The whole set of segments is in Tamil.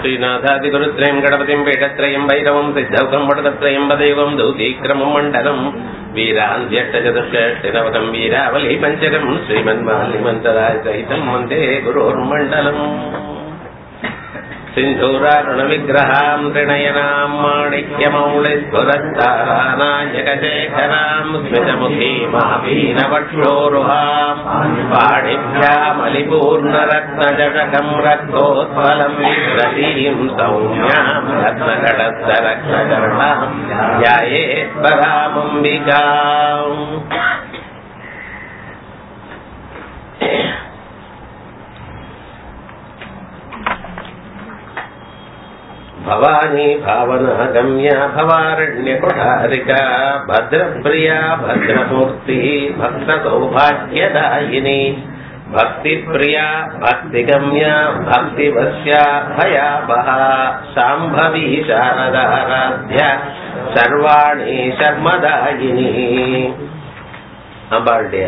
श्रीनाथादिगुरुत्रयम् गणपतिम् पीठत्रयम् भैरवम् सिद्धौकम् वटदत्रयम् वदैवम् दौतीक्रमम् मण्डलम् वीरान्त्यष्टचतुष्षष्टिनवकम् वीरावली पञ्चकम् श्रीमन्मालिमन्तराय सहितम् वन्दे गुरोर्मण्डलम् सिन्धूरारुणविग्रहाम् त्रिणयनाम् माणिक्यमौलिस्फुरस्तारानायकशेखराम् स्मितमुखीमापीनवक्षोरुहाम् पाणिभ्यामलिपूर्णरत्नजटकम् रक्तोत्पलम् विप्रतीम् सौम्याम् रत्नकटस्थरक्तचरणाम् ध्यायेत्परामम्बिकाम् भवानी भावना गम्या भवारण्यकुठारिका भद्रप्रिया भद्रमूर्तिः भक्तसौभाग्यदायिनी भक्तिप्रिया भक्तिगम्या भक्तिवश्या भयापहा शाम्भवी शारदाराध्या சர்வாணி சர்மதாயினி அம்பாளுடைய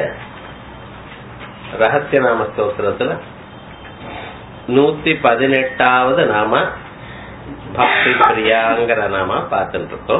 ரகசிய நாம ஸ்தோத்திரத்துல நூத்தி பதினெட்டாவது நாம பக்தி பிரியாங்கிற நாம பார்த்துட்டு இருக்கோம்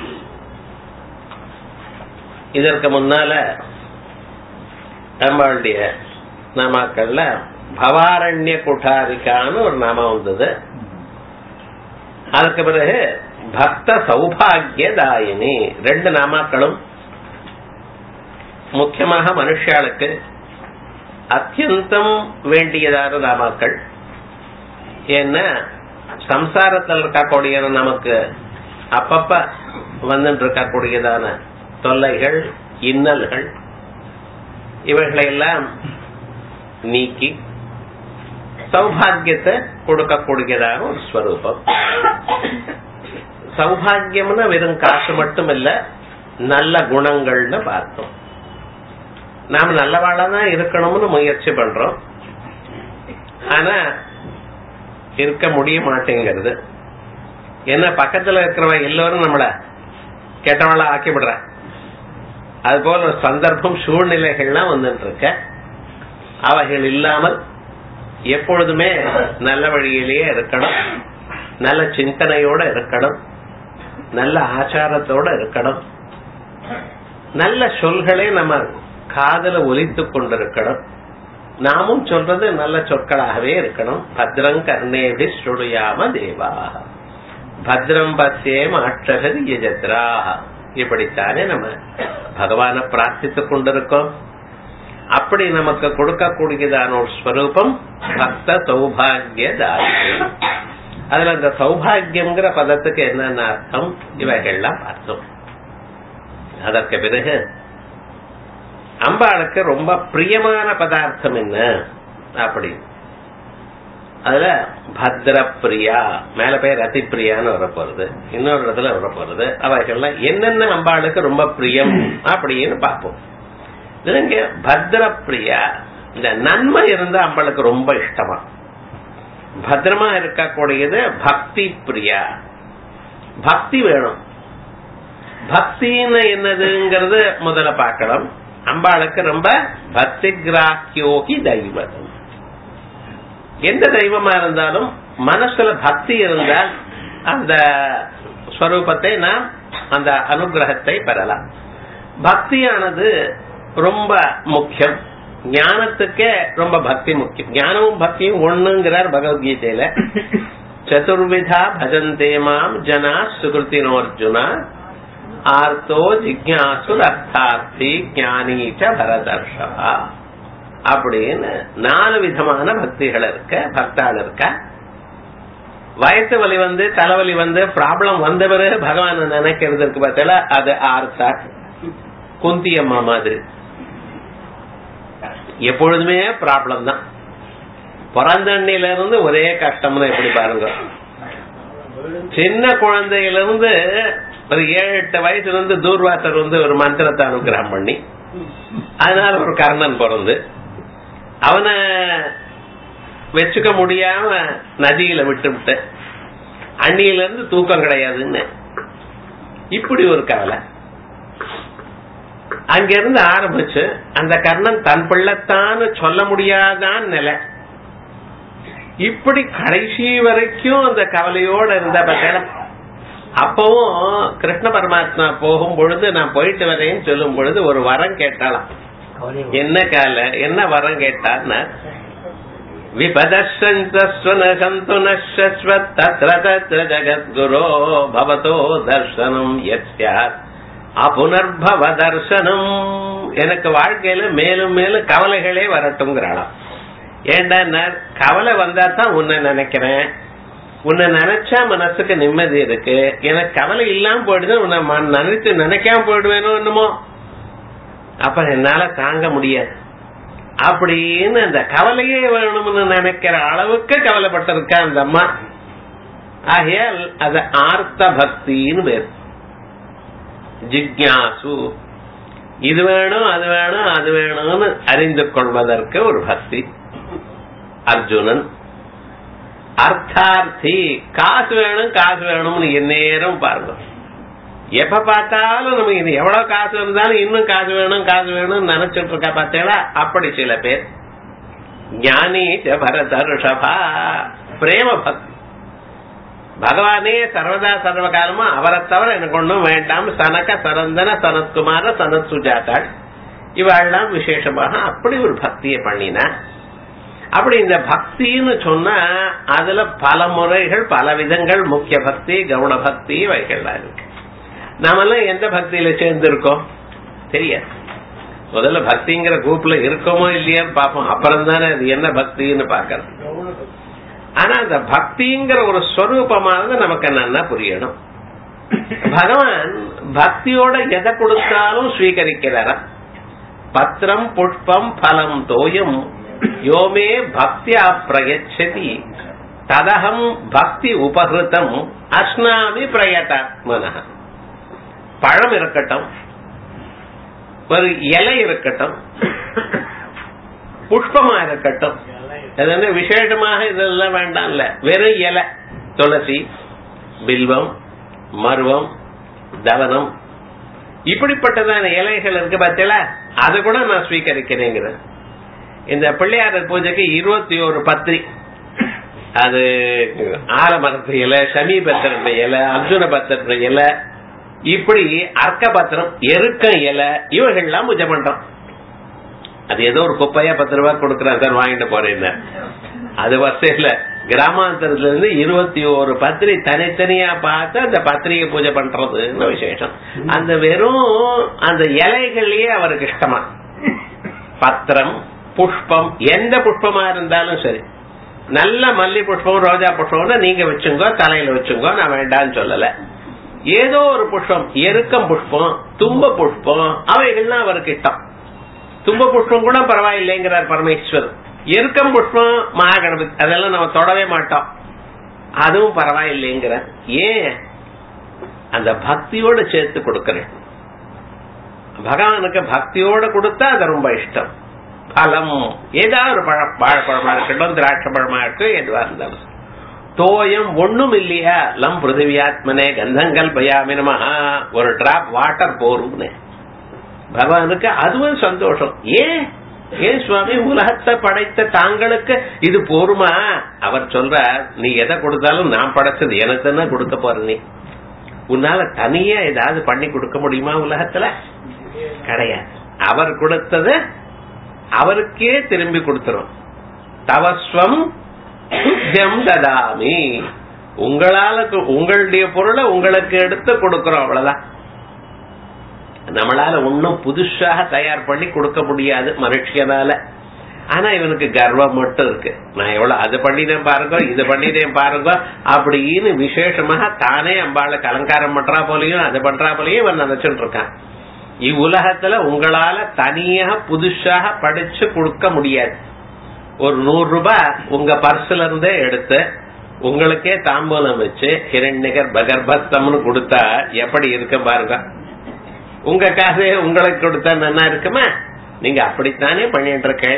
இதற்கு முன்னால நம்மளுடைய நாமாக்கள்ல பவாரண்ய குட்டாரிக்கான்னு ஒரு நாமம் வந்தது அதுக்கு பிறகு பக்த சௌபாகியதாயினி ரெண்டு நாமாக்களும் முக்கியமாக மனுஷாளுக்கு அத்தியந்தம் வேண்டியதான நாமாக்கள் ஏன்னா சம்சாரத்தில் இருக்கக்கூடிய நமக்கு அப்பப்ப வந்துட்டு இருக்கக்கூடியதான தொல்லைகள் இன்னல்கள் இவைகளை எல்லாம் நீக்கி சௌபாகியத்தை கொடுக்கக்கூடியதான ஒரு ஸ்வரூபம் சௌபாகியம்னு வெறும் காசு மட்டும் இல்ல நல்ல குணங்கள்னு பார்த்தோம் நாம நல்லவாழா தான் இருக்கணும்னு முயற்சி பண்றோம் ஆனா இருக்க முடிய மாட்டேங்கிறது என்ன பக்கத்துல இருக்கிறவ எல்லோரும் நம்மள கெட்டவளா ஆக்கி விடுற அது போல ஒரு சந்தர்ப்பம் சூழ்நிலைகள்லாம் வந்துட்டு இருக்க அவைகள் இல்லாமல் எப்பொழுதுமே நல்ல வழியிலேயே இருக்கணும் நல்ல சிந்தனையோட இருக்கணும் நல்ல ஆச்சாரத்தோட இருக்கணும் நல்ல சொல்களே நம்ம காதல ஒலித்து கொண்டிருக்கணும் நாமும் சொல்றது நல்ல சொற்களாகவே இருக்கணும் பத்ரம் கர்ணேபி ஸ்ருடுயாம தேவா பத்ரம் பத்தியம் அற்றகதி யஜத்ரா இப்படித்தானே நம்ம பகவான பிரார்த்தித்துக் கொண்டிருக்கோம் அப்படி நமக்கு கொடுக்கக்கூடியதான ஒரு ஸ்வரூபம் பக்த சௌபாகியதாரி அதுல அந்த சௌபாகியம்ங்கிற பதத்துக்கு என்னென்ன அர்த்தம் இவைகள்லாம் பார்த்தோம் அதற்கு பிறகு அம்பாளுக்கு ரொம்ப பிரியமான பதார்த்தம் என்ன அப்படி அதுல பத்ரப்பிரியா மேல பேர் ரத்திப்பிரியான்னு வரப்போறது இன்னொரு இடத்துல வரப்போறது அவைகள்லாம் என்னென்ன அம்பாளுக்கு ரொம்ப பிரியம் அப்படின்னு பார்ப்போம் இதுங்க பத்ரப்பிரியா இந்த நன்மை இருந்தா அம்பாளுக்கு ரொம்ப இஷ்டமா பத்திரமா இருக்கக்கூடியது பக்தி பிரியா பக்தி வேணும் பக்தின்னு என்னதுங்கிறது முதல்ல பார்க்கணும் அம்பாளுக்கு ரொம்ப பக்தி கிராக்கியோகி தெய்வம் எந்த தெய்வமா இருந்தாலும் மனசுல பக்தி இருந்தால் அந்த ஸ்வரூபத்தை நாம் அந்த அனுகிரகத்தை பெறலாம் பக்தியானது ரொம்ப முக்கியம் ஞானத்துக்கே ரொம்ப பக்தி முக்கியம் ஞானமும் பக்தியும் ஒண்ணுங்கிறார் பகவத்கீதையில சதுர்விதா பஜந்தே மாம் ஜனா சுகிருத்தினோர்ஜுனா ஆர்த்தோ ஜிக்யாசு அர்த்தார்த்தி ஞானீச்ச பரதர்ஷா அப்படின்னு நாலு விதமான பக்திகள் இருக்க பக்தாள் இருக்க வயசு வலி வந்து தலைவலி வந்து ப்ராப்ளம் வந்த பிறகு பகவான் நினைக்கிறதுக்கு பார்த்தல அது ஆர்த்தா குந்தி அம்மா மாதிரி எப்பொழுதுமே ப்ராப்ளம் தான் பிறந்தண்ணில இருந்து ஒரே கஷ்டம்னு எப்படி பாருங்க சின்ன குழந்தையில இருந்து ஒரு ஏழு எட்டு வயசுல இருந்து தூர்வாசர் வந்து ஒரு மந்திரத்தை அனுகிரகம் பண்ணி அதனால ஒரு கர்ணன் பிறந்து அவனை வச்சுக்க முடியாம நதியில விட்டு விட்டு அண்ணியில இருந்து தூக்கம் கிடையாதுன்னு இப்படி ஒரு கவலை அங்கிருந்து ஆரம்பிச்சு அந்த கர்ணன் தன் பிள்ளைத்தான்னு சொல்ல முடியாதான் நிலை இப்படி கடைசி வரைக்கும் அந்த கவலையோட இருந்த பத்தில அப்பவும் கிருஷ்ண பரமாத்மா போகும் பொழுது நான் போயிட்டு வரேன்னு சொல்லும் பொழுது ஒரு வரம் கேட்டாலாம் என்ன கால என்ன வரம் கேட்டான்னா விபதர்ஷந்து நஸ்வத் ஜகத்குரோ பவதோ தர்சனம் எத் சாத் அபுனர்பவ தர்சனம் எனக்கு வாழ்க்கையில மேலும் மேலும் கவலைகளே வரட்டும்ங்கிறாளாம் ஏண்டா கவலை வந்தா தான் உன்னை நினைக்கிறேன் உன்னை நினைச்சா மனசுக்கு நிம்மதி இருக்கு எனக்கு கவலை இல்லாம போயிடுது உன்னை ம- நினைச்சு நினைக்காம போயிடுவேனோ என்னமோ அப்ப என்னால தாங்க முடியாது அப்படின்னு அந்த கவலையே வேணும்னு நினைக்கிற அளவுக்கு கவலைப்பட்டிருக்கா அந்த அம்மா ஆகையால் அது ஆர்த்த பக்தின்னு பேர் ஜிக்யாசு இது வேணும் அது வேணும் அது வேணும்னு அறிந்து கொள்வதற்கு ஒரு பக்தி அர்ஜுனன் அர்த்தார்த்தி காசு வேணும் காசு வேணும்னு எந்நேரம் பாருங்க எப்ப பார்த்தாலும் நமக்கு இது எவ்வளவு காசு இருந்தாலும் இன்னும் காசு வேணும் காசு வேணும்னு நினைச்சிட்டு இருக்கா பார்த்தீங்களா அப்படி சில பேர் ஞானி ச பரத ரிஷபா பிரேம பக்தி பகவானே சர்வதா சர்வ காலமா அவரை தவிர எனக்கு ஒண்ணும் வேண்டாம் சனக சனந்தன சனத்குமார சனத் சுஜாதாள் இவாள்லாம் விசேஷமாக அப்படி ஒரு பக்தியை பண்ணினா அப்படி இந்த பக்தின்னு சொன்னா அதுல பல முறைகள் பல விதங்கள் முக்கிய பக்தி கவுன பக்தி வைகள்லாம் இருக்கு நாமெல்லாம் எந்த பக்தியில சேர்ந்திருக்கோம் தெரியாது முதல்ல பக்திங்கிற குரூப்ல இருக்கோமோ இல்லையான்னு பார்ப்போம் அப்புறம் தானே அது என்ன பக்தின்னு பாக்கிறது ஆனா அந்த பக்திங்கிற ஒரு ஸ்வரூபமானது நமக்கு நல்லா புரியணும் பகவான் பக்தியோட எதை கொடுத்தாலும் ஸ்வீகரிக்கிறாரா பத்திரம் புஷ்பம் பலம் தோயம் யோமே பக்தியா பிரயச்சதி ததகம் பக்தி உபகிருதம் அஸ்னாமி பிரயதாத்மன பழம் இருக்கட்டும் ஒரு இலை இருக்கட்டும் புஷ்பமா இருக்கட்டும் அது வந்து விசேஷமாக இதெல்லாம் வேண்டாம்ல வெறும் இலை துளசி பில்வம் மருவம் தவனம் இப்படிப்பட்டதான இலைகள் இருக்கு பார்த்தீங்களா அது கூட நான் ஸ்வீகரிக்கிறேங்கிறேன் இந்த பிள்ளையார் பூஜைக்கு இருபத்தி ஒரு பத்திரி அது ஆலமரத்து இலை சமீபத்திர இலை அர்ஜுன பத்திர இலை இப்படி அர்க்க பத்திரம் எருக்கம் இலை இவைகள்லாம் பூஜை பண்றோம் அது ஏதோ ஒரு குப்பையா பத்து ரூபாய் கொடுக்கறேன் சார் வாங்கிட்டு போறேன் அது வசதியில கிராமாந்தரத்துல இருந்து இருபத்தி ஒரு பத்திரி தனித்தனியா பார்த்து அந்த பத்திரிகை பூஜை பண்றதுன்னு விசேஷம் அந்த வெறும் அந்த இலைகள்லயே அவருக்கு இஷ்டமா பத்திரம் புஷ்பம் எந்த புஷ்பமா இருந்தாலும் சரி நல்ல மல்லி புஷ்பம் ரோஜா புஷ்பம்னா நீங்க வச்சுங்கோ தலையில வச்சுங்கோ நான் வேண்டாம்னு சொல்லல ஏதோ ஒரு புஷ்பம் எருக்கம் புஷ்பம் தும்ப புஷ்பம் அவைகள்லாம் அவருக்கு இஷ்டம் தும்ப புஷ்பம் கூட பரவாயில்லைங்கிறார் பரமேஸ்வர் எருக்கம் புஷ்பம் மகாகணபதி அதெல்லாம் நம்ம தொடவே மாட்டோம் அதுவும் பரவாயில்லைங்கிற ஏன் அந்த பக்தியோட சேர்த்து கொடுக்கிறேன் பகவானுக்கு பக்தியோட கொடுத்தா அது ரொம்ப இஷ்டம் பழம் ஏதாவது ஒரு பழம் வாழைப்பழமா இருக்கட்டும் திராட்சை பழமா இருக்கட்டும் எதுவா இருந்தாலும் தோயம் ஒண்ணும் இல்லையா லம் பிருத்திவியாத்மனே கந்தங்கள் பயாமி நமஹா ஒரு டிராப் வாட்டர் போரும்னு பகவானுக்கு அதுவும் சந்தோஷம் ஏன் ஏன் சுவாமி உலகத்தை படைத்த தாங்களுக்கு இது போருமா அவர் சொல்றார் நீ எதை கொடுத்தாலும் நான் படைச்சது எனக்கு தானே கொடுக்க போற நீ உன்னால தனியா ஏதாவது பண்ணி கொடுக்க முடியுமா உலகத்துல கிடையாது அவர் கொடுத்தது அவருக்கே திரும்பி கொடுத்துரும் தவஸ்வம் துத்தியம் ததாமி உங்களால உங்களுடைய பொருளை உங்களுக்கு எடுத்து கொடுக்கிறோம் அவ்வளவுதான் நம்மளால ஒன்னும் புதுசாக தயார் பண்ணி கொடுக்க முடியாது மனுஷனால ஆனா இவனுக்கு கர்வம் மட்டும் இருக்கு நான் எவ்வளவு அது பண்ணினேன் பாருங்க இது பண்ணினேன் பாருங்க அப்படின்னு விசேஷமாக தானே அம்பாளுக்கு அலங்காரம் பண்றா போலயும் அது பண்றா போலயும் இவன் நினைச்சுட்டு இருக்கான் இவ்வுலகத்துல உங்களால தனியாக புதுசாக படிச்சு கொடுக்க முடியாது ஒரு நூறு ரூபாய் உங்க பர்ஸ்ல இருந்தே எடுத்து உங்களுக்கே தாம்பூலம் வச்சு ஹிரண்யகர் பகர்பஸ்தம்னு கொடுத்தா எப்படி இருக்க பாருங்க உங்க காசே உங்களுக்கு கொடுத்தா நல்லா இருக்குமா நீங்க அப்படித்தானே பண்ணிட்டு இருக்க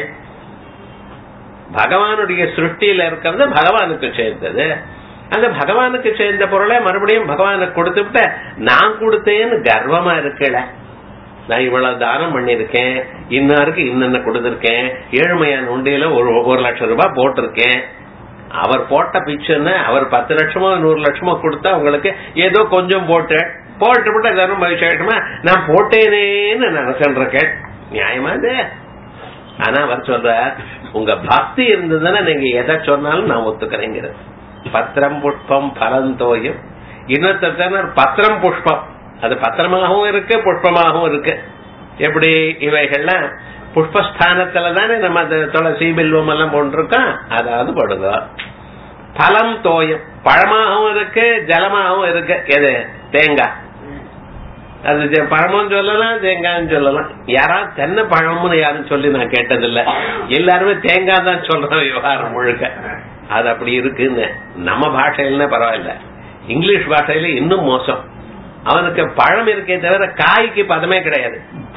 பகவானுடைய சிருஷ்டியில இருக்கிறது பகவானுக்கு சேர்ந்தது அந்த பகவானுக்கு சேர்ந்த பொருளை மறுபடியும் பகவானுக்கு கொடுத்துவிட்ட நான் கொடுத்தேன்னு கர்வமா இருக்கல நான் இவ்வளவு தானம் பண்ணிருக்கேன் இன்னாருக்கு இன்னென்ன கொடுத்திருக்கேன் ஏழ்மையான உண்டியில ஒரு ஒரு லட்சம் ரூபாய் போட்டிருக்கேன் அவர் போட்ட பிச்சுன்னு அவர் பத்து லட்சமோ நூறு லட்சமோ கொடுத்தா உங்களுக்கு ஏதோ கொஞ்சம் போட்டு போட்டு போட்டு எல்லாரும் மகிழ்ச்சியாயிட்டுமா நான் போட்டேனேன்னு நினைச்சுட்டு இருக்கேன் நியாயமா இது ஆனா அவர் சொல்ற உங்க பக்தி இருந்ததுன்னா நீங்க எதை சொன்னாலும் நான் ஒத்துக்கிறேங்கிறது பத்திரம் புஷ்பம் பரந்தோயம் இன்னொருத்தர் பத்திரம் புஷ்பம் அது பத்திரமாகவும் இருக்கு புஷ்பமாகவும் இருக்கு எப்படி இவைகள்லாம் புஷ்பஸ்தானத்துல தானே நம்ம அந்த துளசி பில்வம் எல்லாம் போட்டிருக்கோம் அதாவது போடுங்க பலம் தோயம் பழமாகவும் இருக்கு ஜலமாகவும் இருக்கு எது தேங்காய் அது ஜெ- பழமும் சொல்லலாம் தேங்காயும் சொல்லலாம் யாராவது தென்னை பழம்னு யாரும் சொல்லி நான் கேட்டதில்ல எல்லாருமே தேங்காய் தான் சொல்றோம் விவகாரம் முழுக்க அது அப்படி இருக்குன்னு நம்ம பாஷையில பரவாயில்ல இங்கிலீஷ் பாஷையில இன்னும் மோசம் அவனுக்கு பழம் இருக்கே தவிர காய்க்கு பதமே கிடையாது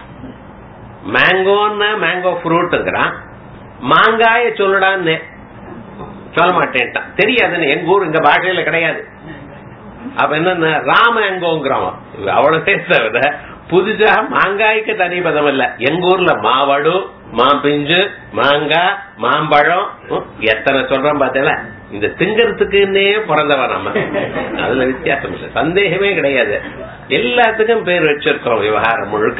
மேங்கோன்னா மேங்கோ ஃப்ரூட்டுங்கிறான் மாங்காய சொல்லுடான்னு சொல்ல மாட்டேன்ட்டான் தெரியாதுன்னு எங்க ஊர் எங்க பாஷையில கிடையாது அப்ப என்ன ராமேங்கோங்கிறோம் அவ்வளவே தவிர புதுசா மாங்காய்க்கு தனி பதம் இல்ல எங்க ஊர்ல மாவடு மாம்பிஞ்சு மாங்காய் மாம்பழம் ம், எத்தனை சொல்றோம் பார்த்தேல இந்த திங்கறதுக்குன்னே பிறந்தவன் நம்ம அதுல வித்தியாசம் இல்லை சந்தேகமே கிடையாது எல்லாத்துக்கும் பேர் வச்சிருக்கோம் விவகாரம் முழுக்க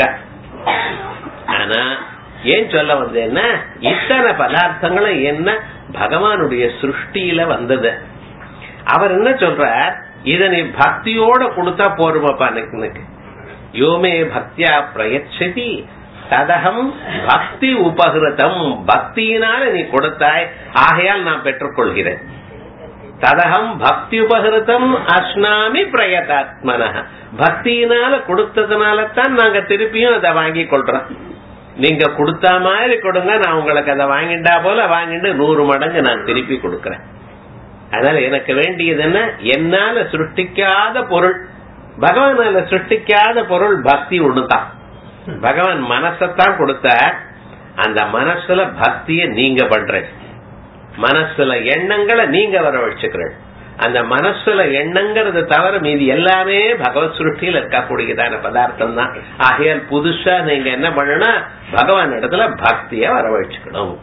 ஆனா ஏன் சொல்ல வந்தேன்னா இத்தனை பதார்த்தங்களும் என்ன பகவானுடைய சிருஷ்டியில வந்தது அவர் என்ன சொல்றார் இத நீ பக்தியோட கொடுத்தா போருமாப்பா எனக்கு யோமே பக்தியா பிரயச்சதி ததகம் பக்தி உபகிருதம் பக்தியினால நீ கொடுத்தாய் ஆகையால் நான் பெற்றுக்கொள்கிறேன் ததகம் பக்தி உபகிருதம் அஸ்னாமி பிரயதாத்மன பக்தியினால கொடுத்ததுனால தான் நாங்க திருப்பியும் அதை வாங்கி கொள்றோம் நீங்க கொடுத்த மாதிரி கொடுங்க நான் உங்களுக்கு அதை வாங்கிட்டா போல வாங்கிட்டு நூறு மடங்கு நான் திருப்பி கொடுக்கறேன் அதனால எனக்கு வேண்டியது என்ன என்னால சிருஷ்டிக்காத பொருள் பகவானால சிருஷ்டிக்காத பொருள் பக்தி ஒண்ணுதான் பகவான் மனசத்தான் கொடுத்த அந்த மனசுல பக்திய நீங்க பண்றேன் மனசுல எண்ணங்களை நீங்க வரவழைச்சுக்கிறேன் அந்த மனசுல எண்ணங்கிறது தவிர மீதி எல்லாமே பகவத் சுருட்டியில் இருக்கக்கூடியதான பதார்த்தம் தான் ஆகையால் புதுசா நீங்க என்ன பண்ணணும் பகவான் இடத்துல பக்திய வரவழைச்சுக்கணும்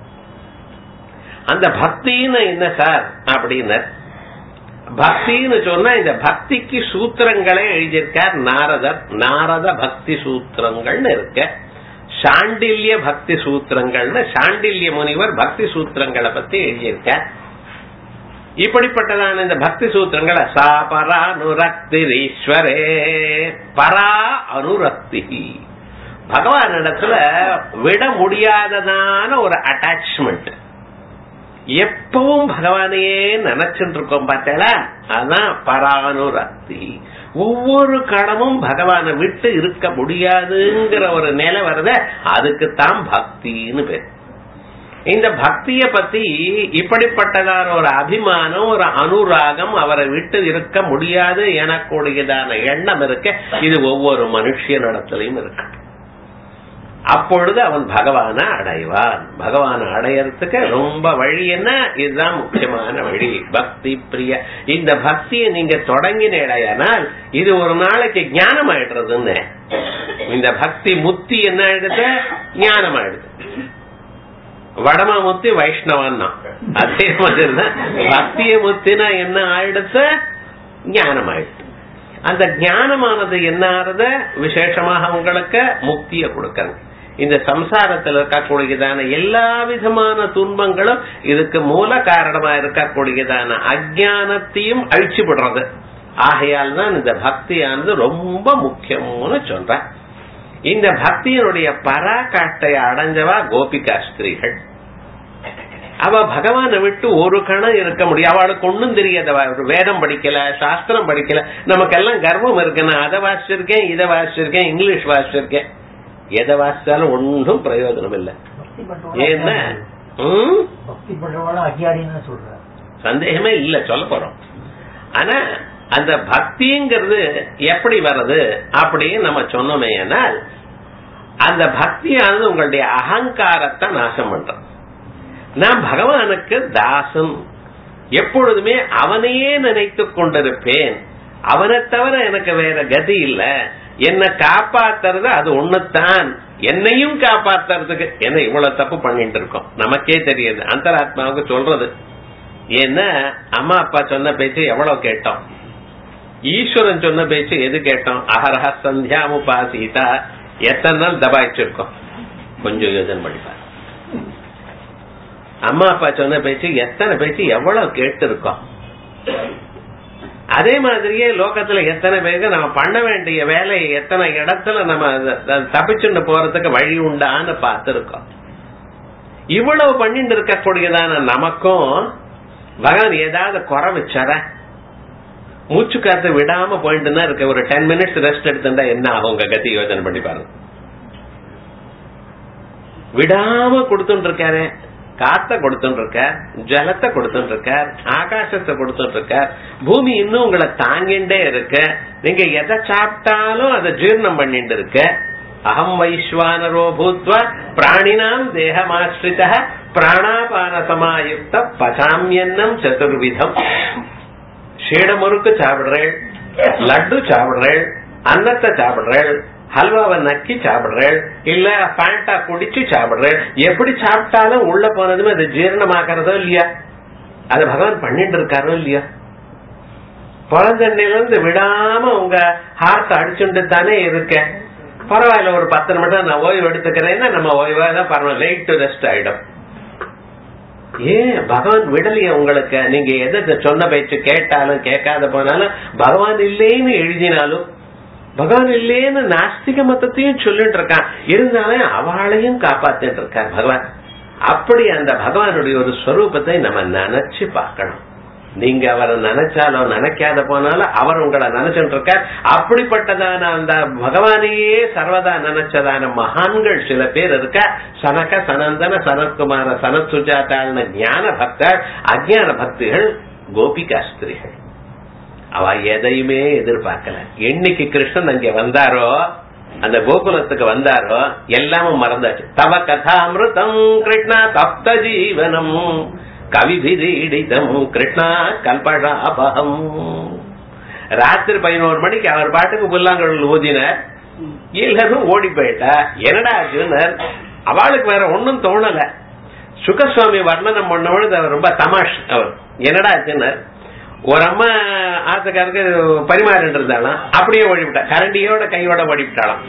அந்த பக்தின்னு என்ன சார் அப்படின்னு பக்தின்னு சொன்னா இந்த பக்திக்கு சூத்திரங்களே எழுதியிருக்கார் நாரதர் நாரத பக்தி சூத்திரங்கள்னு இருக்க சாண்டில்ய பக்தி சூத்திரங்கள்னு சாண்டில்ய முனிவர் பக்தி சூத்திரங்களை பத்தி எழுதியிருக்கார் இப்படிப்பட்டதான இந்த பக்தி சூத்திரங்களை சா பரா அனுரக்திரீஸ்வரே பரா அனுரக்தி பகவான் இடத்துல விட முடியாததான ஒரு அட்டாச்மெண்ட் எப்பவும் பகவானையே நினைச்சுட்டு இருக்கோம் பார்த்தேளா அதான் பரானுரக்தி ஒவ்வொரு கடமும் பகவானை விட்டு இருக்க முடியாதுங்கிற ஒரு நிலை வருத அதுக்குத்தான் பக்தின்னு பேர் இந்த பக்திய பத்தி இப்படிப்பட்டதான ஒரு அபிமானம் ஒரு அனுராகம் அவரை விட்டு இருக்க முடியாது எனக்கூடியதான எண்ணம் இருக்க இது ஒவ்வொரு மனுஷனிடத்திலையும் இருக்கு அப்பொழுது அவன் பகவான அடைவான் பகவான அடையறதுக்கு ரொம்ப வழி என்ன இதுதான் முக்கியமான வழி பக்தி பிரிய இந்த பக்தியை நீங்க தொடங்கினேடையானால் இது ஒரு நாளைக்கு ஞானம் ஆயிடுறதுன்னு இந்த பக்தி முத்தி என்ன ஆயிடுது ஞானம் ஆயிடுது வடமா முத்தி வைஷ்ணவன் அதே மாதிரிதான் பக்திய முத்தினா என்ன ஆயிடுது ஞானம் ஆயிடுது அந்த ஞானமானது என்ன ஆறுத விசேஷமாக உங்களுக்கு முக்தியை கொடுக்கறது இந்த சம்சாரத்தில் இருக்கக்கூடியதான எல்லா விதமான துன்பங்களும் இதுக்கு மூல காரணமா இருக்கக்கூடியதான அஜானத்தையும் அழிச்சு விடுறது ஆகையால் தான் இந்த பக்தியானது ரொம்ப முக்கியம்னு சொல்ற இந்த பக்தியினுடைய பராகாட்டை அடைஞ்சவா கோபிகா ஸ்திரீகள் அவ பகவானை விட்டு ஒரு கணம் இருக்க முடியும் அவளுக்கு ஒண்ணும் தெரியாத ஒரு வேதம் படிக்கல சாஸ்திரம் படிக்கல நமக்கெல்லாம் கர்வம் இருக்கு நான் அதை வாசிச்சிருக்கேன் இதை வாசிச்சிருக்கேன் இங்கிலீஷ் வாசிச்சிருக்கேன் எதை வாசிச்சாலும் ஒன்றும் பிரயோஜனம் இல்லை பக்தி பண்றவங்க ஏன்னா ம்? பக்தி பண்றவங்க அஜியாரின்னு சொல்ற சந்தேகமே இல்ல சொல்ல போறோம் ஆனா அந்த பக்திங்கிறது எப்படி வருது அப்படின்னு நம்ம சொன்னோமே ஆனால் அந்த பக்தியானது உங்களுடைய அகங்காரத்தை நாசம் பண்றது நான் பகவானுக்கு தாசன் எப்பொழுதுமே அவனையே நினைத்துக் கொண்டிருப்பேன் அவனை தவிர எனக்கு வேற கதி இல்ல என்னை காப்பாத்துறது அது ஒண்ணுத்தான் என்னையும் காப்பாத்துறதுக்கு என்ன இவ்வளவு தப்பு பண்ணிட்டு இருக்கோம் நமக்கே தெரியுது அந்தராத்மாவுக்கு சொல்றது ஏன்னா அம்மா அப்பா சொன்ன பேச்சு எவ்வளவு கேட்டோம் ஈஸ்வரன் சொன்ன பேச்சு எது கேட்டோம் அகரஹ சந்தியாமுபாசீதா எத்தனை நாள் தபாய்ச்சிருக்கோம் கொஞ்சம் யோசனை பண்ணிப்பார் அம்மா அப்பா சொன்ன பேச்சு எத்தனை பேச்சு எவ்வளவு கேட்டு இருக்கோம் அதே மாதிரியே லோகத்துல எத்தனை பேருக்கு நம்ம பண்ண வேண்டிய வேலையை எத்தனை இடத்துல நம்ம அத- அத தப்பிச்சுண்டு போறதுக்கு வழி உண்டான்னு பார்த்திருக்கோம் இவ்வளவு பண்ணிட்டு இருக்கக்கூடியதான நமக்கும் பகவான் ஏதாவது குறை வச்சார மூச்சு காத்து விடாம போயிட்டு தான் இருக்க ஒரு டென் மினிட்ஸ் ரெஸ்ட் எடுத்துட்டா என்ன ஆகும் உங்க கத்தி யோசனை பண்ணி பாருங்க விடாம கொடுத்துட்டு இருக்காரு காத்த கொடுத்துட்டு இருக்கார் ஜலத்தை கொடுத்துட்டு இருக்கார் ஆகாசத்தை கொடுத்துட்டு இருக்கார் பூமி இன்னும் உங்களை தாங்கிண்டே இருக்கு நீங்க எதை சாப்பிட்டாலும் அதை ஜீர்ணம் பண்ணிட்டு இருக்கு அகம் வைஸ்வானரோ பூத்வா பிராணினாம் தேகமாஸ்ரித பிராணாபான சமாயுக்த பசாமியன்னம் சதுர்விதம் ஷீட முறுக்கு சாப்பிடுறேன் லட்டு சாப்பிடுறேன் அன்னத்தை சாப்பிடுறேன் ஹல்வாவை நக்கி சாப்பிடுறேன் இல்ல பேண்டா குடிச்சு சாப்பிடுறேன் எப்படி சாப்பிட்டாலும் உள்ள போனதுமே அது ஜீரணமாக்குறதோ இல்லையா அது பகவான் பண்ணிட்டு இருக்காரோ இல்லையா குழந்தைல இருந்து விடாம உங்க ஹார்ட் அடிச்சுட்டு தானே இருக்க பரவாயில்ல ஒரு பத்து நிமிடம் நான் ஓய்வு எடுத்துக்கிறேன்னா நம்ம ஓய்வா தான் பரவாயில்ல லைட் டு ரெஸ்ட் ஆயிடும் ஏன் பகவான் விடலையா உங்களுக்கு நீங்க எதை சொன்ன பேச்சு கேட்டாலும் கேட்காத போனாலும் பகவான் இல்லைன்னு எழுதினாலும் பகவான் இல்லேன்னு நாஸ்திக மதத்தையும் சொல்லிட்டு இருக்கான் இருந்தாலும் அவளையும் காப்பாத்திட்டு இருக்கார் பகவான் அப்படி அந்த பகவானுடைய ஒரு ஸ்வரூபத்தை நம்ம நினைச்சு பார்க்கணும் நீங்க அவரை நினைச்சாலோ நினைக்காத போனாலும் அவர் உங்களை நினைச்சுட்டு இருக்கார் அப்படிப்பட்டதான அந்த பகவானையே சர்வதா நினைச்சதான மகான்கள் சில பேர் இருக்க சனக சனந்தன சனத்குமார சனத் சுஜாதான ஞான பக்தர் அஜான பக்திகள் கோபிகாஸ்திரிகள் அவ எதையுமே எதிர்பார்க்கல என்னைக்கு கிருஷ்ணன் அங்க வந்தாரோ அந்த கோகுலத்துக்கு வந்தாரோ எல்லாமும் மறந்தாச்சு தவ கதாமிருதம் கிருஷ்ணா தப்த ஜீவனம் கவிபிரீடிதம் கிருஷ்ணா கல்படாபகம் ராத்திரி பதினோரு மணிக்கு அவர் பாட்டுக்கு புல்லாங்கல் ஊதினார் எல்லாரும் ஓடி போயிட்டா என்னடா ஆச்சுன்னார் அவளுக்கு வேற ஒண்ணும் தோணல சுகசுவாமி வர்ணனம் பண்ணவொழுது அவர் ரொம்ப தமாஷ் அவர் என்னடா ஆச்சுன்னார் ஒரு அம்மா ஆத்துக்காருக்கு பரிமாறிட்டு இருந்தாலாம் அப்படியே ஓடிவிட்டா கரண்டியோட கையோட ஓடிவிட்டாளாம்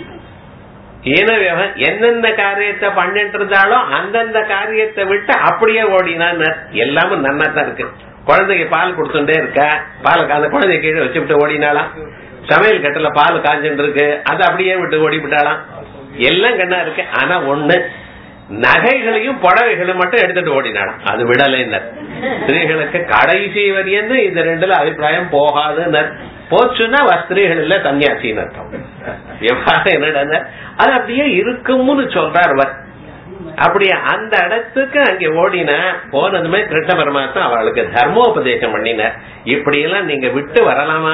ஏன விவகாரம் என்னென்ன காரியத்தை பண்ணிட்டு இருந்தாலும் அந்தந்த காரியத்தை விட்டு அப்படியே ஓடினான் எல்லாமும் நன்னா தான் இருக்கு குழந்தைக்கு பால் கொடுத்துட்டே இருக்க பால் அந்த குழந்தைய கீழே வச்சு விட்டு ஓடினாலாம் சமையல் கட்டுல பால் காஞ்சுட்டு இருக்கு அதை அப்படியே விட்டு ஓடி விட்டாலாம் எல்லாம் கண்ணா இருக்கு ஆனா ஒண்ணு நகைகளையும் புடவைகளும் மட்டும் எடுத்துட்டு ஓடினாலாம் அது விடலைன்னர் ஸ்திரீகளுக்கு கடைசி வரியன்னு இந்த ரெண்டுல அபிப்பிராயம் போகாதுன்னு போச்சுன்னா ஸ்திரீகள் இல்ல சன்னியாசின்னு அர்த்தம் விவகாரம் என்னடா அது அப்படியே இருக்கும்னு சொல்றார் அவர் அப்படியே அந்த இடத்துக்கு அங்க ஓடின போனதுமே கிருஷ்ண பரமாத்மா அவளுக்கு தர்மோபதேசம் பண்ணினார் இப்படி எல்லாம் நீங்க விட்டு வரலாமா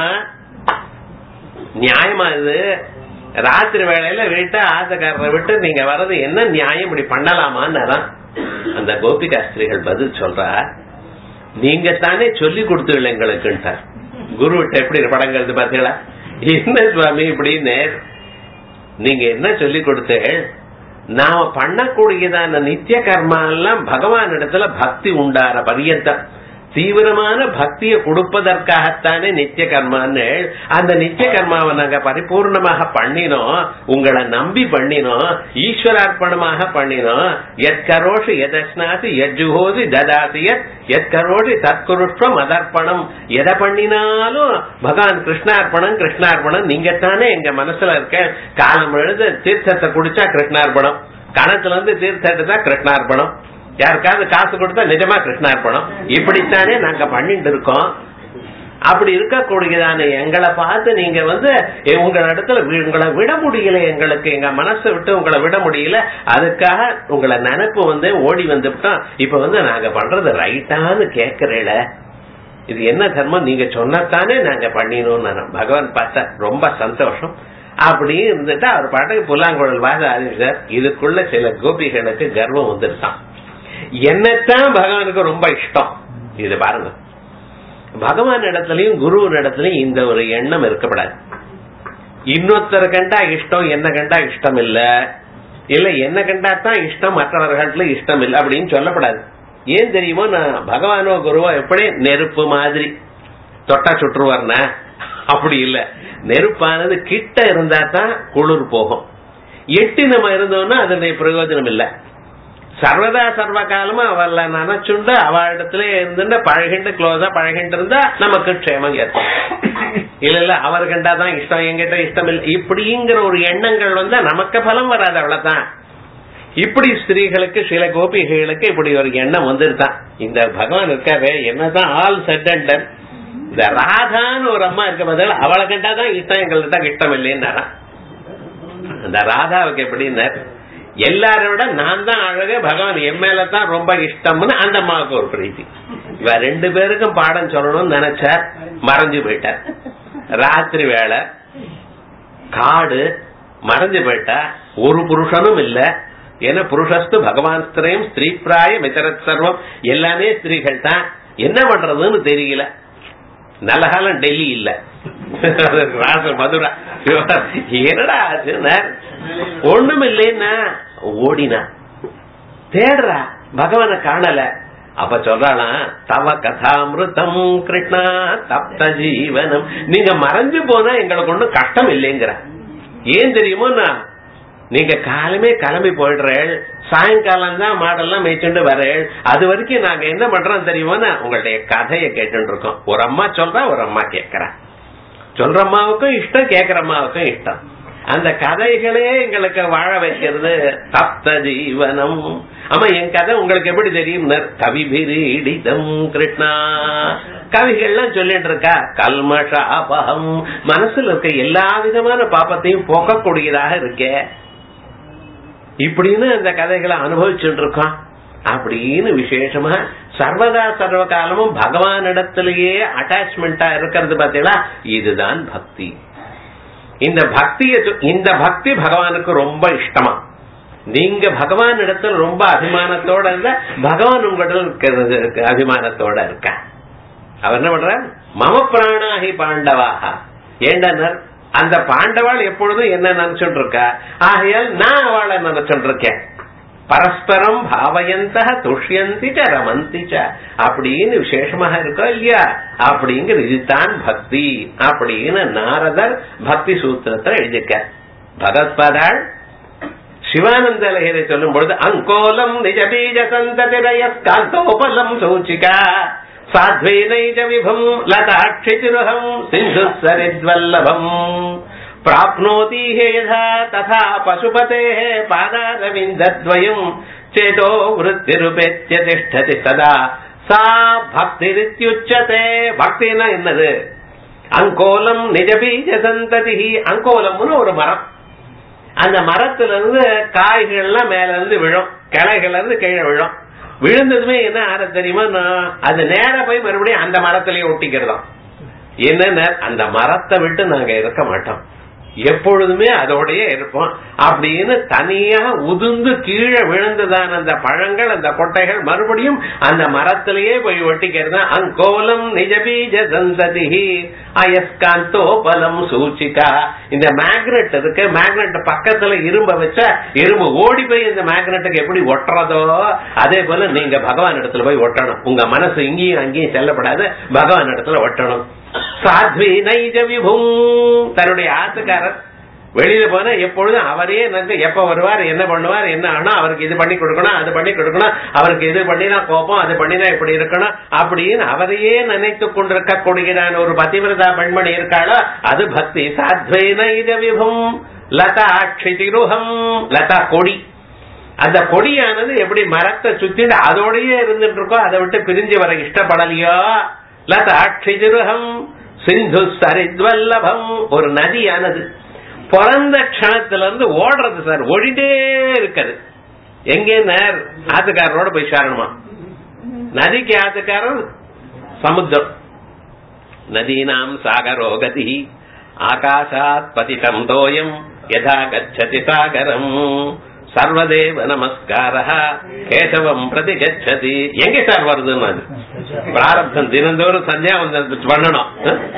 நியாயமா இது ராத்திரி வேளையில வீட்டை ஆசக்காரரை விட்டு நீங்க வர்றது என்ன நியாயம் இப்படி பண்ணலாமான்னு அந்த கோபிகாஸ்திரிகள் பதில் சொல்றா நீங்க தானே சொல்லி கொடுத்து எங்களுக்குன்ட்டார் குருவிட்ட எப்படி படங்கிறது பாத்தீங்களா என்ன சுவாமி இப்படின்னு நீங்க என்ன சொல்லி கொடுத்து நாம பண்ணக்கூடியதான நித்திய கர்மா எல்லாம் பகவான் இடத்துல பக்தி உண்டார பரியந்தம் தீவிரமான பக்தியை கொடுப்பதற்காகத்தானே நித்திய கர்மான்னு அந்த நித்திய கர்மாவை நாங்க பரிபூர்ணமாக பண்ணினோம் உங்களை நம்பி பண்ணினோம் ஈஸ்வரார்ப்பணமாக பண்ணினோம் எத் கரோஷி எதஸ்னாசி எஜ்ஜுகோதி ததாசி எத் கரோஷி தற்குருஷ்வம் அதர்ப்பணம் எதை பண்ணினாலும் பகவான் கிருஷ்ணார்ப்பணம் கிருஷ்ணார்ப்பணம் நீங்க தானே எங்க மனசுல இருக்க காலம் எழுத தீர்த்தத்தை குடிச்சா கிருஷ்ணார்ப்பணம் கணத்துல இருந்து தீர்த்தம் எடுத்தா கிருஷ்ணார்ப்பணம் யாருக்காவது காசு கொடுத்தா நிஜமா கிருஷ்ணார்ப்பணம் இப்படித்தானே நாங்க பண்ணிட்டு இருக்கோம் அப்படி இருக்கக்கூடியதான எங்களை பார்த்து நீங்க வந்து உங்க இடத்துல உங்களை விட முடியல எங்களுக்கு எங்க மனசை விட்டு உங்களை விட முடியல அதுக்காக உங்களை நினைப்பு வந்து ஓடி வந்துவிட்டோம் இப்ப வந்து நாங்க பண்றது ரைட்டான்னு கேக்குறேல இது என்ன தர்மம் நீங்க சொன்னத்தானே நாங்க பண்ணினோம் பகவான் பார்த்தா ரொம்ப சந்தோஷம் அப்படி இருந்துட்டு அவர் பாட்டுக்கு புல்லாங்குழல் வாச ஆரம்பிச்சார் இதுக்குள்ள சில கோபிகளுக்கு கர்வம் வந்துருச்சான் என்னத்தான் பகவானுக்கு ரொம்ப இஷ்டம் இது பாருங்க பகவான் இடத்துலயும் குரு இடத்துலயும் இந்த ஒரு எண்ணம் இருக்கப்படாது இன்னொருத்தர் கண்டா இஷ்டம் என்ன கண்டா இஷ்டம் இல்ல இல்ல என்ன கண்டா தான் இஷ்டம் மற்றவர்கள்ல இஷ்டம் இல்ல அப்படின்னு சொல்லப்படாது ஏன் தெரியுமோ நான் பகவானோ குருவோ எப்படி நெருப்பு மாதிரி தொட்டா சுற்றுவார்னா அப்படி இல்ல நெருப்பானது கிட்ட இருந்தா தான் குளிர் போகும் எட்டி நம்ம இருந்தோம்னா அதனுடைய பிரயோஜனம் இல்ல சர்வதா சர்வ காலமா அவள நினைச்சுண்டு அவ இடத்துல இருந்துட்டு பழகிண்டு க்ளோஸா பழகிண்டு இருந்தா நமக்கு க்ஷேமம் ஏற்படும் இல்ல இல்ல அவர் கண்டா தான் இஷ்டம் எங்கிட்ட இஷ்டம் இல்ல இப்படிங்கிற ஒரு எண்ணங்கள் வந்தா நமக்கு பலம் வராது அவ்வளவுதான் இப்படி ஸ்திரீகளுக்கு சில கோபிகைகளுக்கு இப்படி ஒரு எண்ணம் வந்துருதான் இந்த பகவான் இருக்காரு என்னதான் ஆல் செட் அண்ட் டன் இந்த ராதான்னு ஒரு அம்மா இருக்க பதில் அவளை கண்டாதான் இஷ்டம் எங்களுக்கு தான் இஷ்டம் இல்லைன்னாரா அந்த ராதாவுக்கு எப்படின்னா எல்லாரை விட நான் தான் அழகு பகவான் என் மேல தான் ரொம்ப இஷ்டம்னு அந்த அம்மாவுக்கு ஒரு பிரீத்தி இவ ரெண்டு பேருக்கும் பாடம் சொல்லணும்னு நினைச்சார் மறைஞ்சு போயிட்டார் ராத்திரி வேலை காடு மறைஞ்சு போயிட்டா ஒரு புருஷனும் இல்ல ஏன்னா புருஷஸ்து பகவான் ஸ்திரயம் ஸ்திரீ பிராயம் இத்தரத் சர்வம் எல்லாமே ஸ்திரீகள் தான் என்ன பண்றதுன்னு தெரியல நல்ல காலம் டெல்லி இல்ல ராச மதுரா என்னடா ஆச்சுன்னா ஒண்ணும் இல்லைன்னா ஓடினா தேடுறா பகவான காணல அப்ப சொல்றாளாம் தவ கதாமிருதம் கிருஷ்ணா தப்த ஜீவனம் நீங்க மறைஞ்சு போனா எங்களுக்கு ஒண்ணும் கஷ்டம் இல்லைங்கிற ஏன் தெரியுமோ நான் நீங்க காலமே கிளம்பி போயிடுறேள் சாயங்காலம் தான் மாடெல்லாம் மேய்ச்சுண்டு வரேள் அது வரைக்கும் நாங்க என்ன பண்றோம் தெரியுமோன்னா உங்களுடைய கதையை கேட்டு இருக்கோம் ஒரு அம்மா சொல்றா ஒரு அம்மா கேட்கறா சொல்ற அம்மாவுக்கும் இஷ்டம் கேட்கிற அம்மாவுக்கும் இஷ்டம் அந்த கதைகளே எங்களுக்கு வாழ வைக்கிறது தப்த ஜீவனம் ஆமா என் கதை உங்களுக்கு எப்படி தெரியும் கவிபிரீடிதம் கிருஷ்ணா கவிகள்லாம் சொல்லிட்டு இருக்கா கல்மஷாபகம் மனசுல இருக்க எல்லா விதமான பாப்பத்தையும் போக்கக்கூடியதாக இருக்கே இப்படின்னு அந்த கதைகளை அனுபவிச்சுட்டு இருக்கோம் அப்படின்னு விசேஷமா சர்வதா சர்வ காலமும் பகவானிடத்திலேயே அட்டாச்மெண்டா இருக்கிறது பாத்தீங்களா இதுதான் பக்தி இந்த பக்திய இந்த பக்தி பகவானுக்கு ரொம்ப இஷ்டமா நீங்க பகவான் இடத்துல ரொம்ப அபிமானத்தோட இருந்தா பகவான் உங்களிடம் அபிமானத்தோட இருக்க அவர் என்ன பண்ற மம பிராணாகி பாண்டவாக ஏண்டனர் அந்த பாண்டவாள் எப்பொழுதும் என்ன நினைச்சுட்டு இருக்கா ஆகையால் நான் அவளை நினைச்சுட்டு இருக்கேன் பரஸ்பரம் பாவயந்த துஷ்யந்தி ச ரமந்தி ச அப்படின்னு விசேஷமாக இருக்கோ இல்லையா அப்படிங்கிற இதுதான் பக்தி அப்படின்னு நாரதர் பக்தி சூத்திரத்தை எழுதிக்க பகவத்பாதாள் சிவானந்த லஹரை சொல்லும் பொழுது அங்கோலம் நிஜ பீஜ சந்ததிரயோபலம் சூச்சிகா சாத்வே நைஜ விபம் லதாட்சிருகம் சிந்து சரித்வல்லபம் प्राप्नोति हे यथा तथा पशुपतेः पादारविन्दद्वयम् चेतो वृत्तिरुपेत्य तिष्ठति सदा सा பக்திரித்யுச்சதே பக்தினா என்னது அங்கோலம் நிஜபீஜ சந்ததி அங்கோலம்னு ஒரு மரம் அந்த மரத்துல இருந்து காய்கள்லாம் மேல இருந்து விழும் கிளைகள்ல இருந்து கீழே விழும் விழுந்ததுமே என்ன ஆற தெரியுமா அது நேர போய் மறுபடியும் அந்த மரத்திலேயே ஒட்டிக்கிறதாம் என்னன்னா அந்த மரத்தை விட்டு நாங்க இருக்க மாட்டோம் எப்பொழுதுமே அதோடயே இருப்போம் அப்படின்னு தனியா உதிர்ந்து கீழே விழுந்ததான அந்த பழங்கள் அந்த கொட்டைகள் மறுபடியும் அந்த மரத்திலேயே போய் ஒட்டிக்கிறது அங்கோலம் நிஜபீஜ சந்ததி அயஸ்காந்தோபலம் சூச்சிகா இந்த மேக்னெட் இருக்கு மேக்னெட் பக்கத்துல இரும்ப வச்சா இரும்பு ஓடி போய் இந்த மேக்னெட்டுக்கு எப்படி ஒட்டுறதோ அதே போல நீங்க பகவான் இடத்துல போய் ஒட்டணும் உங்க மனசு இங்கேயும் அங்கேயும் செல்லப்படாது பகவான் இடத்துல ஒட்டணும் சாத்வி நைஜ விபும் தன்னுடைய ஆத்துக்காரர் வெளியில போனா எப்பொழுதும் அவரே வந்து எப்ப வருவார் என்ன பண்ணுவார் என்ன ஆகணும் அவருக்கு இது பண்ணி கொடுக்கணும் அது பண்ணி கொடுக்கணும் அவருக்கு இது பண்ணினா கோபம் அது பண்ணினா இப்படி இருக்கணும் அப்படின்னு அவரையே நினைத்து கொண்டிருக்கக்கூடியதான ஒரு பதிவிரதா பெண்மணி இருக்காளோ அது பக்தி சாத்வைன இது விபம் லதா அக்ஷிதிருகம் லதா கொடி அந்த கொடியானது எப்படி மரத்தை சுத்திட்டு அதோடயே இருந்துட்டு இருக்கோ அதை விட்டு பிரிஞ்சு வர இஷ்டப்படலையோ லதாட்சிருகம் சிந்து சரித்வல்லபம் ஒரு நதியானது பிறந்த க்ஷணத்துல இருந்து ஓடுறது சார் ஓடிட்டே இருக்குது எங்க நேர் ஆத்துக்காரரோட போய் சேரணுமா நதிக்கு ஆத்துக்காரர் சமுத்திரம் நதீனாம் சாகரோ கதி ஆகாஷாத் பதிதம் தோயம் யதா கச்சதி சாகரம் சர்வதேவ நமஸ்கார கேசவம் பிரதி கச்சதி எங்க சார் வருதுன்னு அது பிராரப்தம் தினந்தோறும் சந்தியா வந்து பண்ணணும்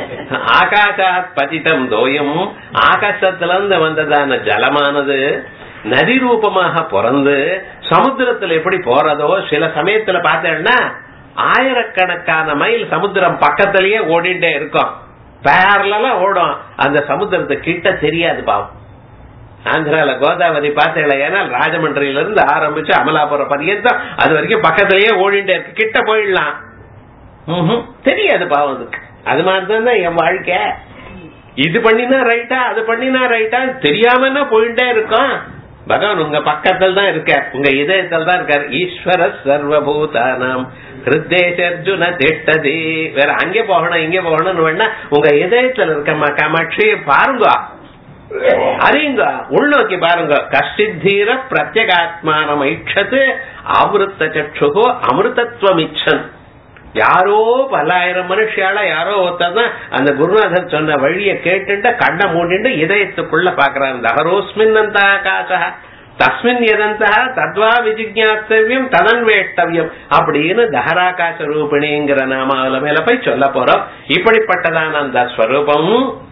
ஆகாஷாத் பதிதம் தோயம் ஆகாசத்துல இருந்து வந்ததான ஜலமானது நதி ரூபமாக பிறந்து சமுத்திரத்துல எப்படி போறதோ சில சமயத்துல பார்த்தேன்னா ஆயிரக்கணக்கான மைல் சமுத்திரம் பக்கத்திலேயே ஓடிட்டே இருக்கும் பேரலா ஓடும் அந்த சமுத்திரத்தை கிட்ட தெரியாது பாவம் ஆந்திரால கோதாவரி பார்த்தீங்களா ஏன்னா ராஜமன்றியில இருந்து ஆரம்பிச்சு அமலாபுரம் பரியந்தம் அது வரைக்கும் பக்கத்திலேயே ஓடிட்டே இருக்கு கிட்ட போயிடலாம் ம்ஹும். தெரியாது பாவம் அதுக்கு அது மாதிரிதான் என் வாழ்க்கை இது பண்ணினா ரைட்டா அது பண்ணினா ரைட்டா தெரியாம போயிட்டே இருக்கும் பகவான் உங்க பக்கத்தில் தான் இருக்கார் உங்க இதயத்தில் தான் இருக்கார் ஈஸ்வர சர்வபூதானாம் ஹிருத்தேஷர்ஜுன திட்டதி வேற அங்கே போகணும் இங்கே போகணும்னு வேணா உங்க இதயத்துல இருக்க ம- காமாட்சி பாருங்க அறியுங்க உள்நோக்கி பாருங்க கஷ்டித்தீர பிரத்யகாத்மானம் ஐட்சத்து ஆவருத்த சற்றுகோ அமிர்தத்துவம் இச்சன் யாரோ பல்லாயிரம் மனுஷியால யாரோ ஒருத்தர் தான் அந்த குருநாதர் சொன்ன வழியை கேட்டுட்டு கண்ணை மூடிட்டு இதயத்துக்குள்ள பாக்குறான் தகரோஸ்மின் அந்த ஆகாச தஸ்மின் எதந்தா தத்வா விஜிஜாத்தவியம் ததன்வேஷ்டவியம் அப்படின்னு தஹராகாச ரூபிணிங்கிற நாமாவில மேல போய் சொல்ல போறோம் இப்படிப்பட்டதான அந்த ஸ்வரூபம்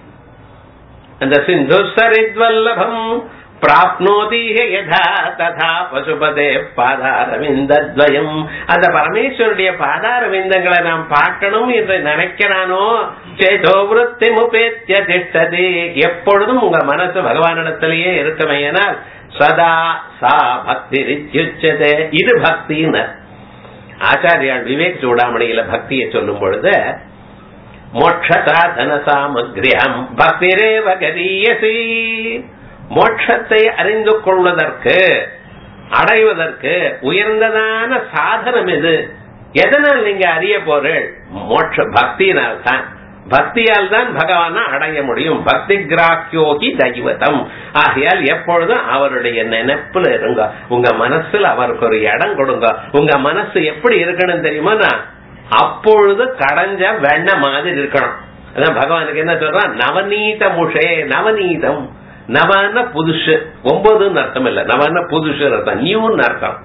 அந்த சிந்து சரித்வல்லபம் பிராப்னோதி யதா ததா பசுபதே பாதாரவிந்தத்வயம் அந்த பரமேஸ்வருடைய பாதாரவிந்தங்களை நாம் பார்க்கணும் என்று நினைக்கிறானோ சேதோ விருத்தி முபேத்திய திஷ்டதி எப்பொழுதும் உங்க மனசு பகவானிடத்திலேயே இருக்குமையனால் சதா சா பக்தி ரித்யுச்சதே இது பக்தின்னு ஆச்சாரியால் விவேக் சூடாமணியில பக்தியை சொல்லும் பொழுது மோட்ச சாதன சாமகிரியம் பக்திரேவ கரியசி மோட்சத்தை அறிந்து கொள்வதற்கு அடைவதற்கு உயர்ந்ததான சாதனம் எது எதனால் நீங்க அறிய போறீள் மோட்ச பக்தியினால் தான் பக்தியால் தான் பகவானை அடைய முடியும் பக்தி கிராக்கியோகி தெய்வதம் ஆகையால் எப்பொழுதும் அவருடைய நினைப்புல இருங்க உங்க மனசுல அவருக்கு ஒரு இடம் கொடுங்க உங்க மனசு எப்படி இருக்கணும் தெரியுமா அப்பொழுது கடைஞ்ச வெண்ண மாதிரி இருக்கணும் அதான் பகவானுக்கு என்ன சொல்றான் நவநீத முஷே நவநீதம் நவன புதுசு ஒன்பதுன்னு அர்த்தம் இல்ல நவன புதுசு அர்த்தம் நியூன்னு அர்த்தம்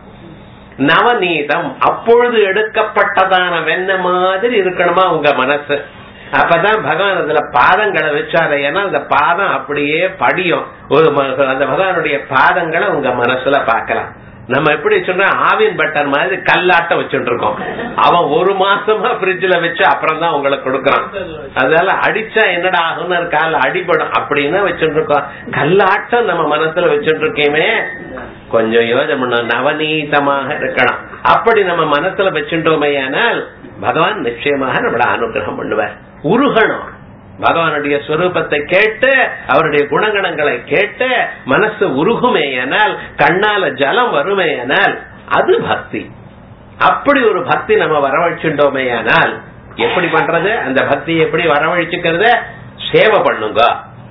நவநீதம் அப்பொழுது எடுக்கப்பட்டதான வெண்ண மாதிரி இருக்கணுமா உங்க மனசு அப்பதான் பகவான் அதுல பாதங்களை வச்சாரு ஏன்னா அந்த பாதம் அப்படியே படியும் ஒரு ம- அந்த பகவானுடைய பாதங்களை உங்க மனசுல பார்க்கலாம் நம்ம எப்படி சொன்னா ஆவின் பட்டர் மாதிரி கல்லாட்டம் வச்சுட்டு இருக்கோம் அவன் ஒரு மாசமா பிரிட்ஜ்ல வச்சு அப்புறம் தான் உங்களுக்கு கொடுக்கறான் அதனால அடிச்சா என்னடா ஆகும்னு கால அடிபடும் அப்படின்னு வச்சுட்டு இருக்கோம் கல்லாட்டம் நம்ம மனசுல வச்சுட்டு இருக்கேமே கொஞ்சம் யோஜனை பண்ணணும் நவநீதமாக இருக்கலாம் அப்படி நம்ம மனசுல வச்சுட்டோமேயானால் பகவான் நிச்சயமாக நம்மள அனுகிரகம் பண்ணுவார் உருகணும் பகவானுடைய ஸ்வரூபத்தை கேட்டு அவருடைய குணகணங்களை கேட்டு மனசு உருகுமேயானால் கண்ணால ஜலம் வருமேயானால் அது பக்தி அப்படி ஒரு பக்தி நம்ம வரவழைச்சுட்டோமேயானால் எப்படி பண்றது அந்த பக்தி எப்படி வரவழைச்சுக்கிறது சேவை பண்ணுங்க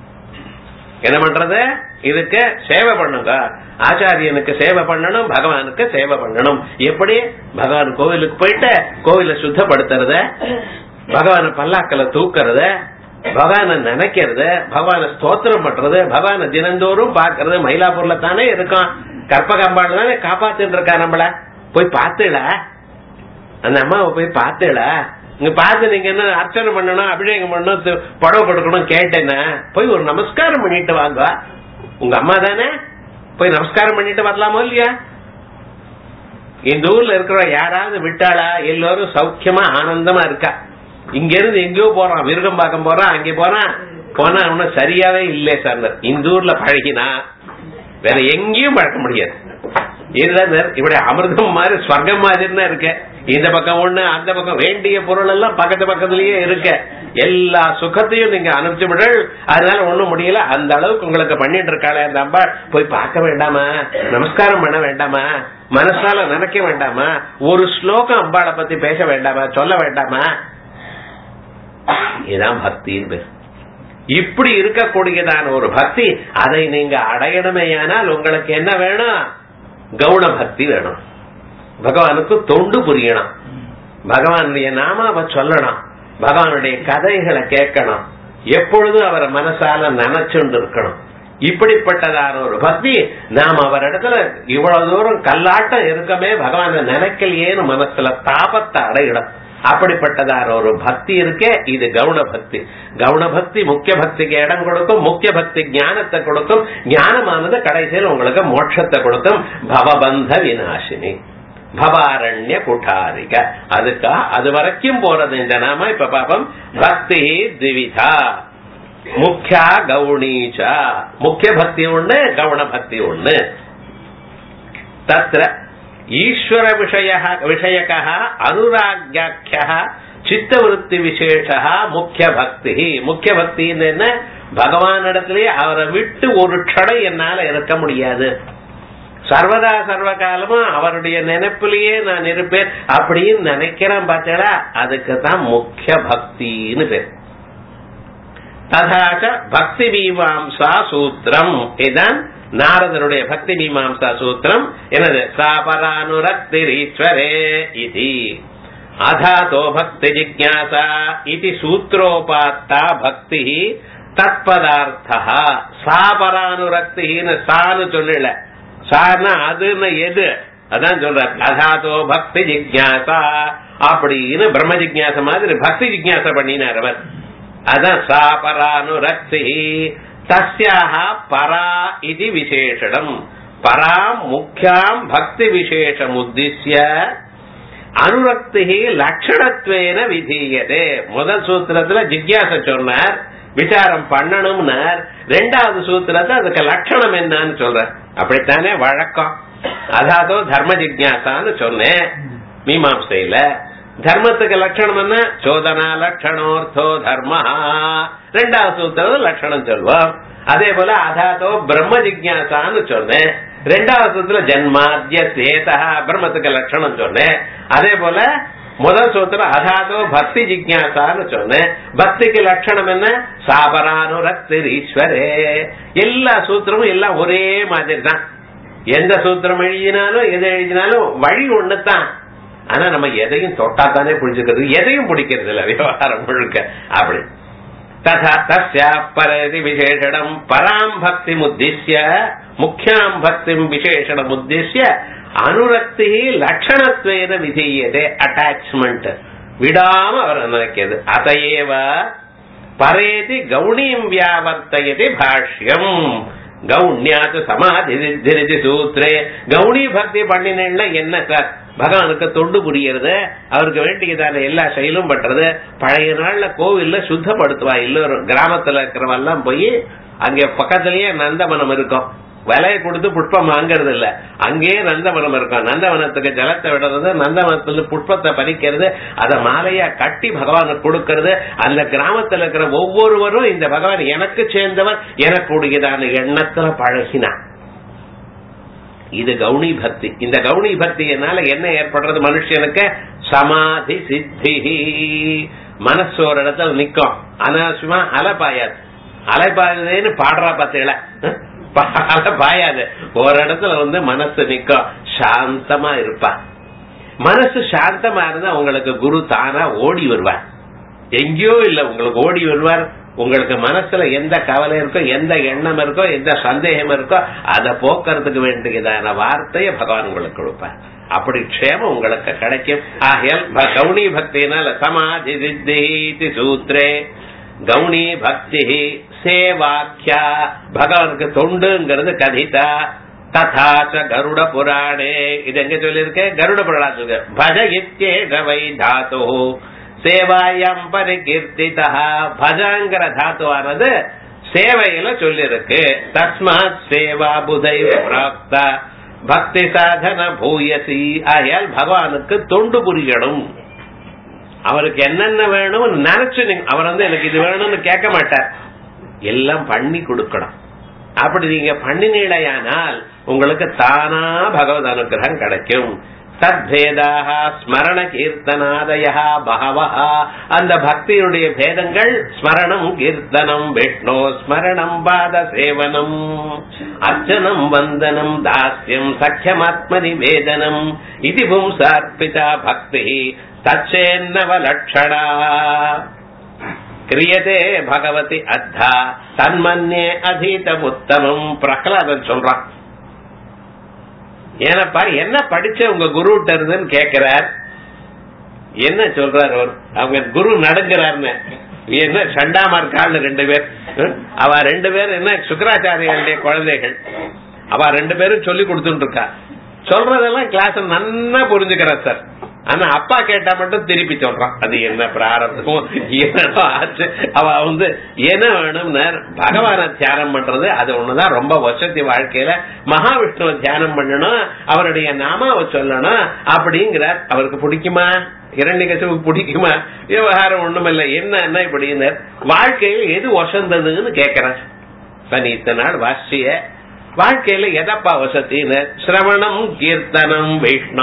என்ன பண்றது இதுக்கு சேவை பண்ணுங்க ஆச்சாரியனுக்கு சேவை பண்ணணும் பகவானுக்கு சேவை பண்ணணும் எப்படி பகவான் கோவிலுக்கு போயிட்டு கோவிலை சுத்தப்படுத்துறத பகவான பல்லாக்கல தூக்குறத பகவான நினைக்கிறது பகவான ஸ்தோத்திரம் பண்றது பகவான தினந்தோறும் பாக்குறது மயிலாப்பூர்ல தானே இருக்கும் கற்பகம்பாடு தானே காப்பாத்திட்டு இருக்கா நம்மள போய் பார்த்துல அந்த அம்மாவை போய் பார்த்தேல இங்க பார்த்து நீங்க என்ன அர்ச்சனை பண்ணணும் அபிஷேகம் பண்ணணும் து- புடவை கொடுக்கணும் கேட்டேன்னா போய் ஒரு நமஸ்காரம் பண்ணிட்டு வாங்க உங்க அம்மா தானே போய் நமஸ்காரம் பண்ணிட்டு வரலாமோ இல்லையா இந்த ஊர்ல இருக்கிற யாராவது விட்டாளா எல்லாரும் சௌக்கியமா ஆனந்தமா இருக்கா இங்க இருந்து எங்கேயோ போறான் விருகம்பாக்கம் போறான் அங்கே போறான் போனா ஒன்னும் சரியாவே இல்லை சார் இந்த ஊர்ல பழகினா வேற எங்கேயும் பழக்க முடியாது இதுதான் சார் இப்படி அமிர்தம் மாதிரி ஸ்வர்க்கம் மாதிரி தான் இருக்கு இந்த பக்கம் ஒண்ணு அந்த பக்கம் வேண்டிய பொருள் எல்லாம் பக்கத்து பக்கத்துலயே இருக்கு எல்லா சுகத்தையும் நீங்க அனுப்பிச்சு விடல் அதனால ஒண்ணும் முடியல அந்த அளவுக்கு உங்களுக்கு பண்ணிட்டு இருக்காளே அந்த அம்பா போய் பார்க்க வேண்டாமா நமஸ்காரம் பண்ண வேண்டாமா மனசால நினைக்க வேண்டாமா ஒரு ஸ்லோகம் அம்பாளை பத்தி பேச வேண்டாமா சொல்ல வேண்டாமா இதான் பக்தின்னு பேர் இப்படி இருக்கக்கூடியதான ஒரு பக்தி அதை நீங்க அடையணுமேயானால் உங்களுக்கு என்ன வேணும் கவுன பக்தி வேணும் பகவானுக்கு தொண்டு புரியணும் பகவானுடைய நாமாவை சொல்லணும் பகவானுடைய கதைகளை கேட்கணும் எப்பொழுதும் அவரை மனசால நினைச்சுண்டு இருக்கணும் இப்படிப்பட்டதான ஒரு பக்தி நாம் அவர் இடத்துல இவ்வளவு தூரம் கல்லாட்டம் இருக்கமே பகவான நினைக்கலையேன்னு மனசுல தாபத்தை அடையிடும் அப்படிப்பட்டதான ஒரு பக்தி இருக்கே இது கவுன பக்தி கவுன பக்தி முக்கிய பக்திக்கு இடம் கொடுக்கும் முக்கிய பக்தி ஞானத்தை கொடுக்கும் ஞானமானது கடைசியில் உங்களுக்கு மோட்சத்தை கொடுக்கும் பவபந்த விநாசினி பவாரண்ய குட்டாரிக அதுக்கா அது வரைக்கும் போறது இந்த நாம இப்ப பாப்போம் பக்தி திவிதா முக்கியா கவுனீச்சா முக்கிய பக்தி ஒண்ணு கவுன பக்தி ஒண்ணு தத்ர ஈஸ்வர விஷய விஷயக அனுராக்யாக்கிய சித்தவருத்தி விசேஷ முக்கிய பக்தி முக்கிய பக்தின்னு என்ன பகவான் இடத்திலேயே அவரை விட்டு ஒரு க்ஷணம் என்னால இருக்க முடியாது சர்வதா சர்வ காலமும் அவருடைய நினைப்பிலேயே நான் இருப்பேன் அப்படின்னு நினைக்கிறேன் பார்த்தீங்களா அதுக்கு தான் முக்கிய பக்தின்னு பேர் ததாச்ச பக்தி மீமாம்சா சூத்திரம் இதுதான் நாரதனுடைய பக்தி மீமாம்சா சூத்திரம் என்னது சாபரானுரக்திரீஸ்வரே இது அதாதோ பக்தி ஜிக்யாசா இது சூத்ரோபாத்தா பக்தி தத்பதார்த்தா சாபரானுரக்தின்னு சான்னு சொல்லல சார்னா அதுன்னு எது அதான் சொல்ற அதாதோ பக்தி ஜிக்யாசா அப்படின்னு பிரம்ம ஜிக்யாச மாதிரி பக்தி ஜிக்யாச பண்ணினார் அவர் அதான் சாபரானுரக்தி தஸ்யாக பரா இது விசேஷனம் பராம் முக்கியாம் பக்தி விசேஷம் உத்திசிய அனுரக்தி லட்சணத்வேன விதீயதே முதல் சூத்திரத்துல ஜிக்யாச சொன்னார் விசாரம் பண்ணணும்னார் ரெண்டாவது சூத்திரத்தை அதுக்கு லட்சணம் என்னன்னு சொல்ற அப்படித்தானே வழக்கம் அதாதோ தர்ம ஜிக்யாசான்னு சொன்னேன் மீமாம்சையில தர்மத்துக்கு லட்சணம் என்ன சோதனா லட்சணோர்த்தோ தர்ம ரெண்டாவது சூத்திரம் லட்சணம் சொல்வோம் அதே போல அதாதோ பிரம்ம ஜிக்யாசான்னு சொன்னேன் ரெண்டாவது சூத்திரம் ஜன்மாத்திய சேதா பிரம்மத்துக்கு லட்சணம் சொன்னேன் அதே போல முதல் சூத்திரம் அதாதோ பக்தி ஜிக்யாசான்னு சொன்னேன் பக்திக்கு லட்சணம் என்ன சாபரானுரக்தி ஈஸ்வரே எல்லா சூத்திரமும் எல்லாம் ஒரே மாதிரி தான் எந்த சூத்திரம் எழுதினாலும் எது எழுதினாலும் வழி ஒண்ணுதான் ஆனா நம்ம எதையும் தொட்டா தானே பிடிச்சிக்கிறது எதையும் பிடிக்கிறது இல்ல விவகாரம் முழுக்க அப்படி ததா தஸ்ய பரதி விசேஷணம் பராம் பக்தி உத்திசிய முக்கியாம் பக்தி விசேஷணம் உத்திசிய அனுரக்தி லட்சணத்வேன விதீயதே அட்டாச்மெண்ட் விடாம அவர் நினைக்கிறது அதையேவ பரேதி கவுனியம் வியாவர்த்தயதி பாஷ்யம் கவுன்யாத்து சமாதி சித்திரிதி சூத்ரே கவுனி பக்தி பண்ணினேன்னா என்ன சார் பகவானுக்கு தொண்டு புரியறது அவருக்கு வேண்டியதான எல்லா செயலும் பண்றது பழைய நாள்ல கோவில்ல சுத்தப்படுத்துவா எல்லோரும் கிராமத்துல இருக்கிறவெல்லாம் போய் அங்க பக்கத்திலேயே நந்தவனம் இருக்கும் விலையை கொடுத்து புஷ்பம் வாங்குறது இல்ல அங்கேயே நந்தவனம் இருக்கும் நந்தவனத்துக்கு ஜலத்தை விடுறது நந்தவனத்துல புஷ்பத்தை பறிக்கிறது அதை மாலையா கட்டி பகவானுக்கு கொடுக்கறது அந்த கிராமத்துல இருக்கிற ஒவ்வொருவரும் இந்த பகவான் எனக்கு சேர்ந்தவர் எனக்கு உடையதான எண்ணத்துல பழகினான் இது கவுனி பக்தி இந்த கவுனி பக்தியினால என்ன ஏற்படுறது மனுஷனுக்கு சமாதி சித்தி மனசு ஒரு இடத்துல நிக்கும் அனாவசியமா அலைப்பாயாது அலைப்பாயுதுன்னு பாடுறா பார்த்தீங்களா அலை பாயாது ஒரு இடத்துல வந்து மனசு நிக்கும் சாந்தமா இருப்பா மனசு சாந்தமா இருந்தா உங்களுக்கு குரு தானா ஓடி வருவார் எங்கேயோ இல்ல உங்களுக்கு ஓடி வருவார் உங்களுக்கு மனசுல எந்த கவலை இருக்கோ எந்த எண்ணம் இருக்கோ எந்த சந்தேகம் இருக்கோ அதை போக்குறதுக்கு வேண்டியதான வார்த்தையை பகவான் உங்களுக்கு கொடுப்பார் அப்படி க்ஷேமம் உங்களுக்கு கிடைக்கும் ஆகையால் கவுனி பக்தினால சமாதி சித்தி சூத்ரே கவுனி பக்தி சேவாக்கியா பகவானுக்கு தொண்டுங்கிறது கதிதா ததாச்ச கருட புராணே இது எங்க சொல்லியிருக்க கருட புராணம் சொல்லுங்க பஜ இத்தேஷ வை தாத்து சேவாயம் பரிகீர்த்திதா பஜாங்கிற தாத்துவானது சேவையில சொல்லிருக்கு தஸ்மாத் சேவா புதை பிராப்தா பக்தி சாதன பூயசி ஆகையால் பகவானுக்கு தொண்டு புரியணும் அவருக்கு என்னென்ன வேணும் நினைச்சு நீங்க அவர் வந்து எனக்கு இது வேணும்னு கேட்க மாட்டார் எல்லாம் பண்ணி கொடுக்கணும் அப்படி நீங்க பண்ணினீழையானால் உங்களுக்கு தானா பகவத் அனுகிரகம் கிடைக்கும் தத்பேதாக ஸ்மரண கீர்த்தனாதய பகவா அந்த பக்தியுடைய பேதங்கள் ஸ்மரணம் கீர்த்தனம் விஷ்ணு ஸ்மரணம் பாத சேவனம் அர்ச்சனம் வந்தனம் தாஸ்யம் சக்கியமாத்ம நிவேதனம் இது பும்சார்பிதா பக்தி தச்சேன்னவ லட்சணா கிரியதே பகவதி அத்தா தன்மன்னே அதீதம் உத்தமம் பிரகலாதன் சொல்றான் ஏனப்பா என்ன படிச்ச உங்க குருட்ட இருந்துன்னு கேட்கிறார் என்ன சொல்றாரு அவர் அவங்க குரு நடுங்கிறாருன்னு என்ன சண்டாமார் கால்னு ரெண்டு பேர் ஹம்? அவ ரெண்டு பேர் என்ன சுக்கராச்சாரியாளுடைய குழந்தைகள் அவ ரெண்டு பேரும் சொல்லி கொடுத்துட்டு இருக்கா சொல்றதெல்லாம் கிளாஸ் நன்னா புரிஞ்சுக்கிறார் சார் ஆனா அப்பா கேட்டா மட்டும் திருப்பி சொல்றான் அது என்ன பிராரத்தம் என்னடா ஆச்சு அவ வந்து என்ன வேணும்னு பகவான தியானம் பண்றது அது ஒண்ணுதான் ரொம்ப வசதி வாழ்க்கையில மகாவிஷ்ணுவை தியானம் பண்ணணும் அவருடைய நாமாவை சொல்லணும் அப்படிங்கிறார் அவருக்கு பிடிக்குமா இரண்டிகசுக்கு பிடிக்குமா விவகாரம் ஒண்ணுமில்ல என்ன இப்படின்னு வாழ்க்கையில எது வசந்ததுன்னு கேக்குறார் சனி இத்தனை நாள் வாசிய வாழ்க்கையில எதப்பா வசத்தின்னு சிரவணம் கீர்த்தனம் விஷ்ணு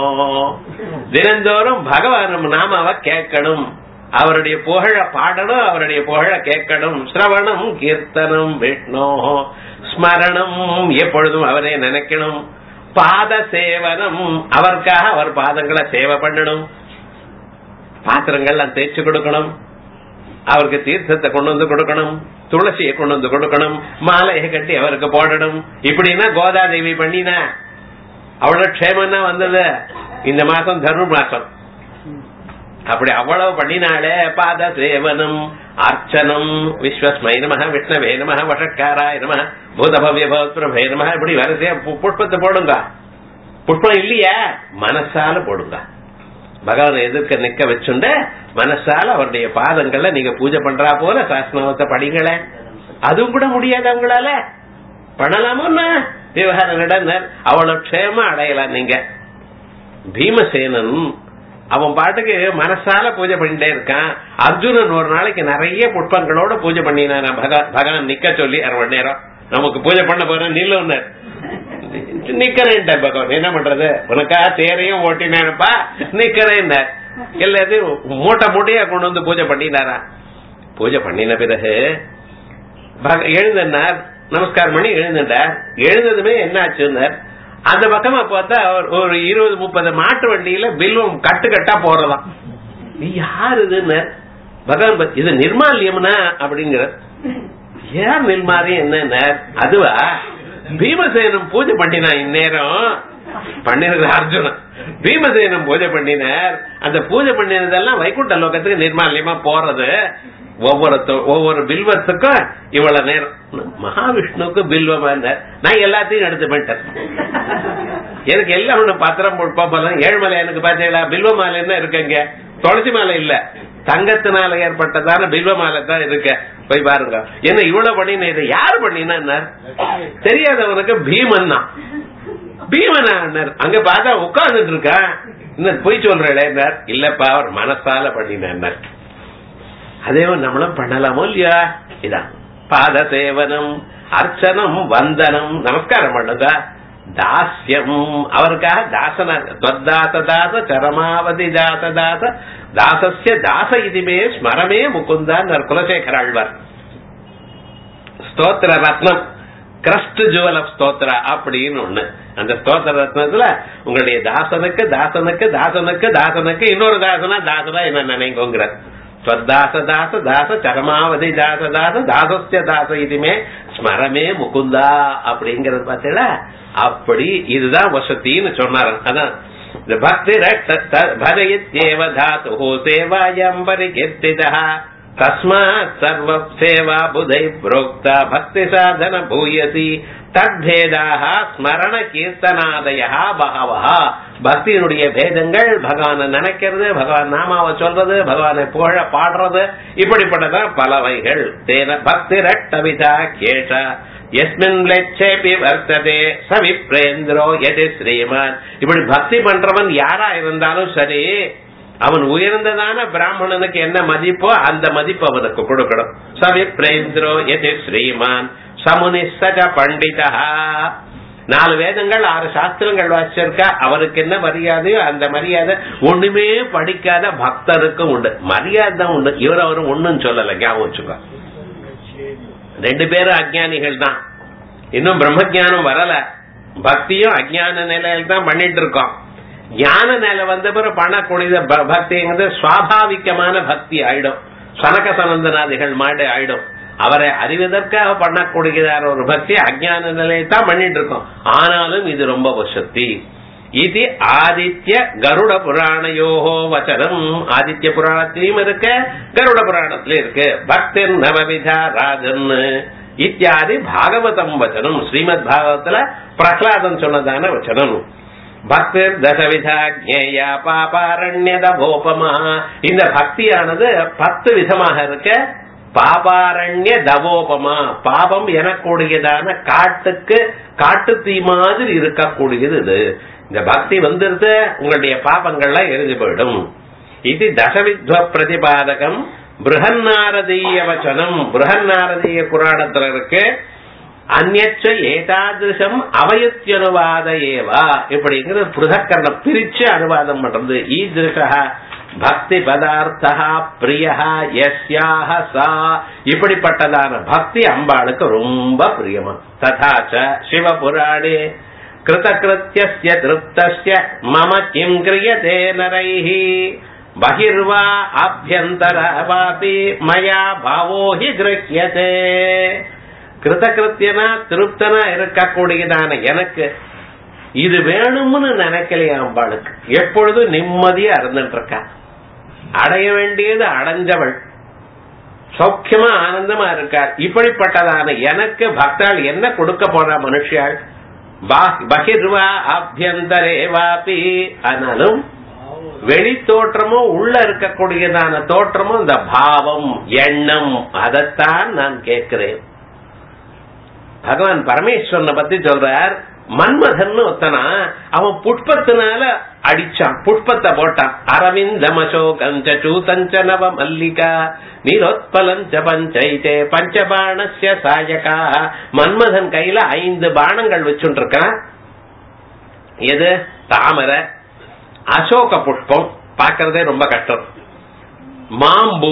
தினந்தோறும் பகவான் நாமாவை கேட்கணும் அவருடைய புகழ பாடணும் அவருடைய புகழ கேட்கணும் சிரவணம் கீர்த்தனம் விஷ்ணு ஸ்மரணம் எப்பொழுதும் அவரை நினைக்கணும் பாத சேவனம் அவருக்காக அவர் பாதங்களை சேவை பண்ணணும் பாத்திரங்கள்லாம் தேய்ச்சி கொடுக்கணும் அவருக்கு தீர்த்தத்தை கொண்டு வந்து கொடுக்கணும் துளசியை கொண்டு வந்து கொடுக்கணும் மாலையை கட்டி அவருக்கு போடணும் இப்படின்னா கோதாதேவி பண்ணினா அவ்வளவு க்ஷேமம்னா வந்தது இந்த மாசம் தர்ம மாசம் அப்படி அவ்வளவு பண்ணினாலே பாத சேவனம் அர்ச்சனம் விஸ்வஸ்மை நம விஷ்ணவே நம வஷக்காராய நம பூதபவ்ய பவத்ரபே நம இப்படி வரிசையா பு- புஷ்பத்தை போடுங்க புஷ்பம் இல்லையா மனசால போடுங்க பகவானை எதிர்க்க நிக்க வச்சுண்டு மனசால அவருடைய பாதங்கள்ல நீங்க பூஜை பண்றா போல சாஸ்திரத்தை படிங்களே அதுவும் கூட முடியாது அவங்களால பண்ணலாமா விவகாரம் நடந்தார் அவ்வளவு க்ஷேமா அடையலாம் நீங்க பீமசேனன் அவன் பாட்டுக்கு மனசால பூஜை பண்ணிட்டே இருக்கான் அர்ஜுனன் ஒரு நாளைக்கு நிறைய புஷ்பங்களோட பூஜை பண்ணினான் பகவான் நிக்க சொல்லி அரை மணி நேரம் நமக்கு பூஜை பண்ண போறேன் நில்லுன்னார் நிக்கிறேன் பகவான் என்ன பண்றது உனக்கா தேரையும் ஓட்டினேனப்பா நிக்கிறேன் எல்லாத்தையும் மூட்டை மூட்டையா கொண்டு வந்து பூஜை பண்ணினாரா பூஜை பண்ணின பிறகு பக- எழுந்தனார் நமஸ்காரம் பண்ணி எழுந்தார் எழுந்ததுமே என்ன ஆச்சுன்னார் அந்த பக்கமா பார்த்தா ஒரு- ஒரு இருபது முப்பது மாட்டு வண்டியில பில்வம் கட்டு கட்டா போறதாம் இது யாரு இதுன்னு பகவான் ப- இது நிர்மால்யம்னா அப்படிங்கிற ஏன் நிர்மாரியம் என்ன அதுவா பீமசேனம் பூஜை பண்ணினா இந்நேரம் பண்ணிருக்கிற அர்ஜுனன் பீமசேனம் பூஜை பண்ணினார் அந்த பூஜை பண்ணினதெல்லாம் வைகுண்ட லோகத்துக்கு நிர்மால்யமா போறது ஒவ்வொரு தொ- ஒவ்வொரு பில்வத்துக்கும் இவ்வளவு நேரம் மகாவிஷ்ணுவுக்கு பில்வமா இருந்தார் நான் எல்லாத்தையும் எடுத்து பண்ணிட்டேன் எனக்கு எல்லாம் ஒண்ணு பத்திரம் புஷ்பம் ஏழுமலை எனக்கு பாத்தீங்களா பில்வ மாலை என்ன இருக்குங்க துளசி மாலை இல்ல தங்கத்தினால ஏற்பட்டதான பில்வ மாலை தான் இருக்கு போய் பாருங்க என்ன இவ்வளவு பண்ணின இதை யாரு பண்ணினா தெரியாதவனுக்கு பீமன் தான் பீமனா அங்க பார்த்தா உட்கார்ந்துட்டு இருக்கா இன்னும் பொய் சொல்றேன் இல்லப்பா அவர் மனசால பண்ணினார் அதே நம்மளும் பண்ணலாமோ இல்லையா இதான் பாத சேவனம் அர்ச்சனம் வந்தனம் நமஸ்காரம் பண்ணுங்க தாஸ்யம் அவருக்காக தாசன தொத்தாச தாச சரமாவதி தாச தாச தாசஸ்ய தாச இதுமே ஸ்மரமே முகுந்தான் Kulasekhara Azhwar Stotra Ratnam crest jewel of stotra அப்படின்னு ஒண்ணு அந்த ஸ்தோத்திர ரத்னத்துல உங்களுடைய தாசனுக்கு தாசனுக்கு தாசனுக்கு தாசனுக்கு இன்னொரு தாசனா தாசனா என்ன நினைங்கோங்கிற ஸ்வத்தாச தாச தாச சரமாவதி தாச தாச தாசஸ்ய தாச இதுமே ஸ்மரமே முகுந்தா அப்படிங்கறது பார்த்தீங்களா அப்படி இதுதான் வசத்தின்னு சொன்னார் அதான் இந்த பக்தி பரயித்யேவ தாத்து சேவாயம் பரிகீர்த்திதா தஸ்மாத் சர்வ சேவா புதை புரோக்தா பக்தி சாதன பூயசி தத்பேதாக ஸ்மரண கீர்த்தனாதயா பகவா பக்தியினுடைய பேதங்கள் பகவானை நினைக்கிறது பகவான் நாமாவை சொல்றது பகவானை புகழ பாடுறது இப்படிப்பட்டதான் பலவைகள் தேன பக்தி ரட்டவிதா கேஷ எஸ்மின் லட்சேபி வர்த்ததே சவிப்ரேந்திரோ எதி ஸ்ரீமான் இப்படி பக்தி பண்றவன் யாரா இருந்தாலும் சரி அவன் உயர்ந்ததான பிராமணனுக்கு என்ன மதிப்போ அந்த மதிப்பு அவனுக்கு கொடுக்கணும் சவிப்ரேந்திரோ எதி ஸ்ரீமான் சமுனி சஜ பண்டிதா நாலு வேதங்கள் ஆறு சாஸ்திரங்கள் வச்சிருக்கா அவருக்கு என்ன மரியாதையோ அந்த மரியாதை ஒண்ணுமே படிக்காத பக்தருக்கும் உண்டு மரியாதை தான் உண்டு இவர் அவரும் ஒண்ணுன்னு சொல்லல ஞாபகம் வச்சுக்கோ ரெண்டு பேரும் அஜ்ஞானிகள் தான் இன்னும் பிரம்ம ஜானம் வரல பக்தியும் அஜ்ஞான நிலையில தான் பண்ணிட்டு இருக்கோம் ஞான நிலை வந்த பிறகு பண்ணக்கூடிய ப- பக்திங்கிறது சுவாபாவிகமான பக்தி ஆயிடும் சனக சனந்தனாதிகள் மாடு ஆயிடும் அவரை அறிவதற்காக பண்ணக்கூடியதான ஒரு பக்தி அஜ்ஞான நிலையை தான் பண்ணிட்டு இருக்கோம் ஆனாலும் இது ரொம்ப வசதி இது ஆதித்ய கருட புராணயோகோ வச்சனம் ஆதித்ய புராணத்திலையும் இருக்கு கருட புராணத்திலும் இருக்கு பக்திர் நவவிதா ராஜன் இத்தியாதி பாகவதம் வச்சனம் ஸ்ரீமத் பாகவத்துல பிரகலாதன் சொன்னதான வச்சனம் பக்திர் தசவிதா ஜேயா பாபாரண்யத கோபமா இந்த பக்தியானது பத்து விதமாக இருக்க பாபாரண்ய தவோபமா பாபம் எனக்கூடியதான காட்டுக்கு காட்டு தீ மாதிரி இருக்கக்கூடியது இது இந்த பக்தி வந்துருது உங்களுடைய பாபங்கள்லாம் எரிஞ்சு போயிடும் இது தசவித்வ பிரதிபாதகம் பிருகன்னாரதீய வச்சனம் பிருகன்னாரதீய புராணத்துல இருக்கு அந்நச்ச ஏதாதிருஷம் அவயத்தியனுவாத ஏவா இப்படிங்கிற புருதக்கரணம் பிரிச்சு அனுவாதம் பண்றது ஈதிருஷா பக்தி பதார்த்தா பிரியா யஸ்யாக சா இப்படிப்பட்டதான பக்தி அம்பாளுக்கு ரொம்ப பிரியமா ததாச்ச சிவபுராணே கிருதகிருத்திய திருப்தஸ்ய மம கிம் கிரியதே நரைஹி பகிர்வா ஆபியந்தர வாபி மயா பாவோ ஹி கிரஹ்யதே கிருதகிருத்தியனா திருப்தனா இருக்கக்கூடியதான எனக்கு இது வேணும்னு நினைக்கலையா அம்பாளுக்கு எப்பொழுதும் நிம்மதியா இருந்துட்டு இருக்கா அடைய வேண்டியது அடைஞ்சவள் சௌக்கியமா ஆனந்தமா இருக்கார் இப்படிப்பட்டதான எனக்கு பக்தாள் என்ன கொடுக்க போறா மனுஷியாள் பகிர்வா ஆபியந்தரே வாபி ஆனாலும் வெளி தோற்றமோ உள்ள இருக்கக்கூடியதான தோற்றமோ இந்த பாவம் எண்ணம் அதைத்தான் நான் கேட்கிறேன் பகவான் பரமேஸ்வரனை பத்தி சொல்றார் மன்மதன் ஒத்தனா அவன் புஷ்பத்தினால அடிச்சான் புஷ்பத்தை போட்டான் அரவிந்தமசோகஞ்ச சூதஞ்ச நவ மல்லிகா நீரோத்பலஞ்ச பஞ்சைதே பஞ்சபாணஸ்ய சாயகா மன்மதன் கையில ஐந்து பானங்கள் வச்சுட்டு இருக்கான் எது தாமரை அசோக புஷ்பம் பார்க்கறதே ரொம்ப கஷ்டம் மாம்பு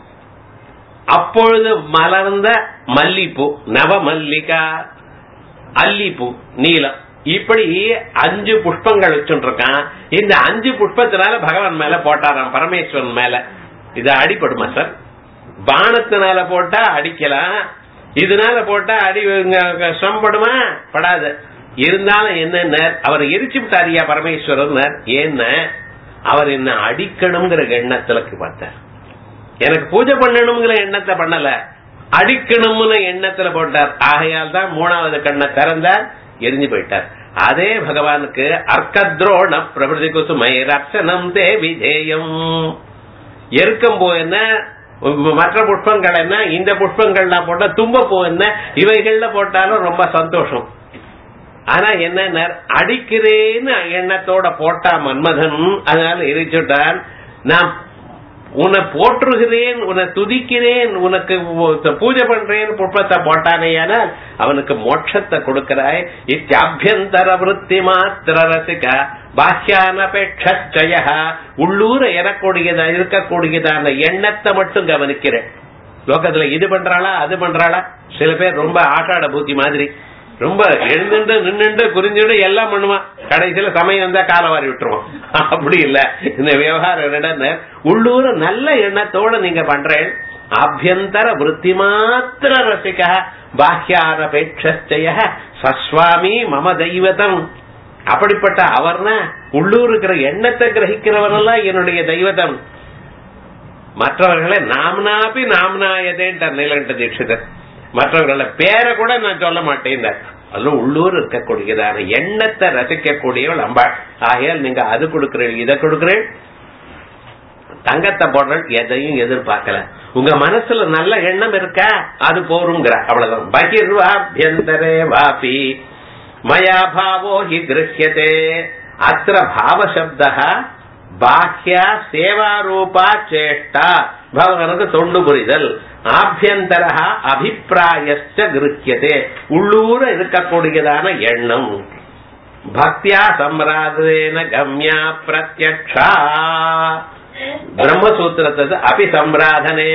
அப்பொழுது மலர்ந்த மல்லிப்பூ நவ மல்லிகா அல்லிப்பூ நீலம் இப்படி அஞ்சு புஷ்பங்கள் வச்சுட்டு இருக்கான் இந்த அஞ்சு புஷ்பத்தினால பகவான் மேல போட்டாராம் பரமேஸ்வரன் மேல இது அடிப்படுமா சார் பானத்தினால போட்டா அடிக்கலாம் இதனால போட்டா அடி சிரமப்படுமா படாது இருந்தாலும் என்ன அவர் எரிச்சு விட்டாரியா பரமேஸ்வரன் ஏன்னா அவர் என்ன அடிக்கணுங்கிற எண்ணத்துல பார்த்தார் எனக்கு பூஜை பண்ணணுங்கிற எண்ணத்தை பண்ணல அடிக்கணும்னு எண்ணத்துல போட்டார் ஆகையால் தான் மூணாவது கண்ணை திறந்தார் எரிஞ்சு போயிட்டார் அதே பகவானுக்கு அர்க்கத்ரோண பிரபதி குசுமை ரக்ஷணம் தே விதேயம் எருக்கம் போ என்ன மற்ற புஷ்பங்கள் என்ன இந்த புஷ்பங்கள்லாம் போட்டா தும்ப போ என்ன இவைகள்ல போட்டாலும் ரொம்ப சந்தோஷம் ஆனா என்ன அடிக்கிறேன்னு எண்ணத்தோட போட்டா மன்மதன் அதனால எரிச்சுட்டான் நான் உன்னை போற்றுகிறேன் உன்னை துதிக்கிறேன் உனக்கு பூஜை பண்றேன் புஷ்பத்தை போட்டானேயானால் அவனுக்கு மோட்சத்தை கொடுக்கிறாய் இத்தியாபியந்தர விருத்தி மாத்திர ரசிக பாஹ்யானபேட்சய உள்ளூர எனக்கூடியதா இருக்கக்கூடியதான எண்ணத்தை மட்டும் கவனிக்கிறேன் லோகத்துல இது பண்றாளா அது பண்றாளா சில பேர் ரொம்ப ஆட்டாட பூத்தி மாதிரி ரொம்ப எழுந்துட்டு நின்னுட்டு குறிஞ்சுட்டு எல்லாம் பண்ணுவான் கடைசியில சமயம் வந்தா காலை வாரி விட்டுருவான் அப்படி இல்ல இந்த விவகாரம் உள்ளூர நல்ல எண்ணத்தோட நீங்க பண்றேன் ஆபியந்தர விருத்தி மாத்திர ரசிக பாஹ்யானபேட்சய சஸ்வாமி மம தெய்வதம் அப்படிப்பட்ட அவர்னா உள்ளூர் இருக்கிற எண்ணத்தை கிரகிக்கிறவனெல்லாம் என்னுடைய தெய்வதம் மற்றவர்களை நாம்னாபி நாம்னாயதேன்ற நீலகண்ட தீட்சிதர் மற்றவர்கள பேரை கூட நான் சொல்ல மாட்டேன் அதுல உள்ளூர் இருக்கக்கூடியதான எண்ணத்தை ரசிக்கக்கூடியவள் அம்பாள் ஆகையால் நீங்க அது கொடுக்கிறீர்கள் இதை கொடுக்கிறேன் தங்கத்தை போடுற எதையும் எதிர்பார்க்கல உங்க மனசுல நல்ல எண்ணம் இருக்கா அது போருங்கிற அவ்வளவுதான் பகிர்வாபியந்தரே வாபி மயா பாவோ ஹி கிரஹியதே அத்திர பாவசப்த பாஹ்ய சேவாரூபா சேஷ்டா பகவானுக்கு தொண்டு புரிதல் ஆபியந்தர அபிப்பிராயச்ச கிருக்கியதே உள்ளூர இருக்கக்கூடியதான எண்ணம் பக்தியா சம்பிராதேன கம்யா பிரத்யக்ஷா பிரம்மசூத்திரத்தை அபி சம்பிராதனே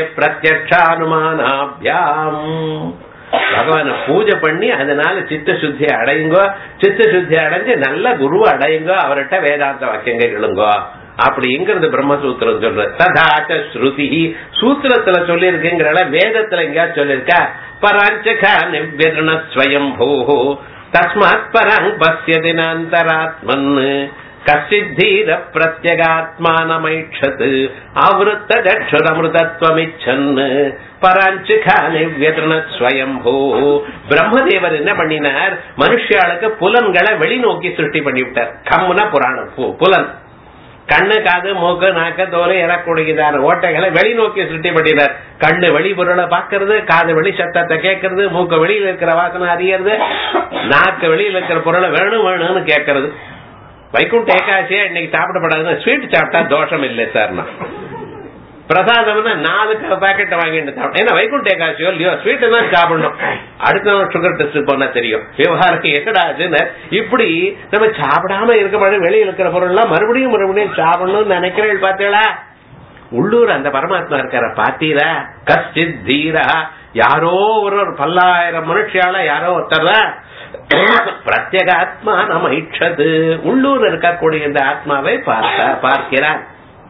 பிரத்யக்ஷானுமானாபியாம் பகவான பூஜை பண்ணி அதனால சித்த சுத்தி அடையுங்கோ சித்த சுத்தி அடைஞ்சு நல்ல குரு அடையுங்கோ அவர்கிட்ட வேதாந்த வாக்கியங்கள் எழுங்கோ அப்படிங்கிறது பிரம்மசூத்திரம் சொல்ற ததாச்ச ஸ்ருதி சூத்திரத்துல சொல்லியிருக்குங்கிற வேதத்துல எங்கேயாவது சொல்லியிருக்கா பராஞ்சகா நிவ்யர்ண ஸ்வயம் பூஹோ தஸ்மாத் பரங் பசியதி நாந்தராத்மன் கசித்தீர பிரத்யகாத்மானமைஷத் ஆவருத்த ஜட்சுரமிருதத்வமிச்சன் பராஞ்சுகானி வியதன ஸ்வயம்பூ பிரம்மதேவர் என்ன பண்ணினார் மனுஷியாளுக்கு புலன்களை வெளிநோக்கி சிருஷ்டி பண்ணிவிட்டார் கம்முனா புராணம் பு- புலன் கண்ணு காது மூக்கு நாக்கு தோலை எழக்கூடியதான ஓட்டைகளை வெளிநோக்கி சிருஷ்டி பண்ணினார் கண்ணு வெளி பொருளை பாக்குறது காது வெளி சத்தத்தை கேட்கறது மூக்கு வெளியில இருக்கிற வாசனை அறியறது நாக்கு வெளியில இருக்கிற பொருளை வேணும் வேணும்னு கேட்கறது வைகுண்ட ஏகாசியா இன்னைக்கு சாப்பிடப்படாதுன்னு ஸ்வீட் சாப்பிட்டா தோஷம் இல்லை சார் நான் பிரசாதம்னா நாலு பாக்கெட் வாங்கிட்டு சாப்பிடும் ஏன்னா வைகுண்ட ஏகாசியோ இல்லையோ ஸ்வீட் தான் சாப்பிடணும் அடுத்த நாள் சுகர் டெஸ்ட் போனா தெரியும் விவகாரம் என்னடாச்சுன்னு இப்படி நம்ம சாப்பிடாம இருக்க மாட்டோம் வெளியில இருக்கிற பொருள்லாம் மறுபடியும் மறுபடியும் சாப்பிடணும்னு நினைக்கிறேன் பார்த்தீங்களா உள்ளூர் அந்த பரமாத்மா இருக்கார பாத்தீரா கஷ்டித் தீரா யாரோ ஒரு ஒரு பல்லாயிரம் மனுஷியால யாரோ ஒருத்தர் பிரத்யேகாத்மா நம்ம இச்சது உள்ளூர் இருக்கக்கூடிய இந்த ஆத்மாவை பார்த்த பார்க்கிறான்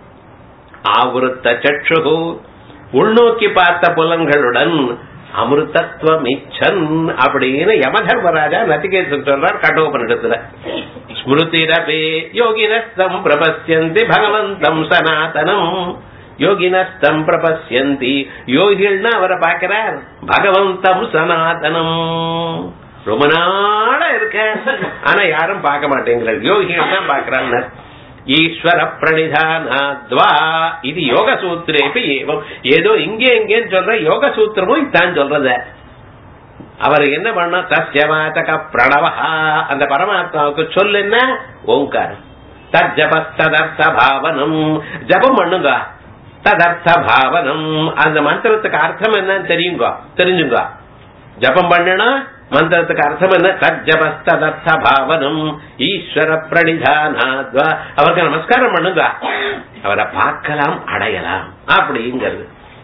ஆவருத்த சற்று உள்நோக்கி பார்த்த புலன்களுடன் அமிர்தத்துவம் இச்சன் அப்படின்னு யமதர்மராஜா நதிகேசன் சொல்றார் கடோபனிடத்துல ஸ்மிருதிரபே யோகினஸ்தம் பிரபஸ்யந்தி பகவந்தம் சனாதனம் யோகினஸ்தம் பிரபஸ்யந்தி யோகிகள்னா அவரை பார்க்கிறார் பகவந்தம் சனாதனம் ரொம்ப நாளா இருக்க ஆனா யாரும் பார்க்க மாட்டேங்கிறார் யோகிகள் தான் பார்க்கிறாங்க ஈஸ்வர பிரணிதானாத்வா இது யோக சூத்திரேபி ஏவம் ஏதோ இங்கே இங்கேன்னு சொல்ற யோக சூத்திரமும் இதான் சொல்றத அவர் என்ன பண்ணா தஸ்யவாச்சக பிரணவா அந்த பரமாத்மாவுக்கு சொல்லு என்ன ஓங்காரம் தஜபஸ்ததர்த்த பாவனம் ஜபம் பண்ணுங்க ததர்த்த பாவனம் அந்த மந்திரத்துக்கு அர்த்தம் என்னன்னு தெரியுங்க தெரிஞ்சுங்க ஜபம் பண்ணனா மந்திரத்துக்கு அர்த்தம் என்ன தஜபஸ்ததர்த்த பாவனம் ஈஸ்வர பிரணிதானாத்வா அவருக்கு நமஸ்காரம் பண்ணுங்க அவரை பார்க்கலாம் அடையலாம் அப்படிங்கிறது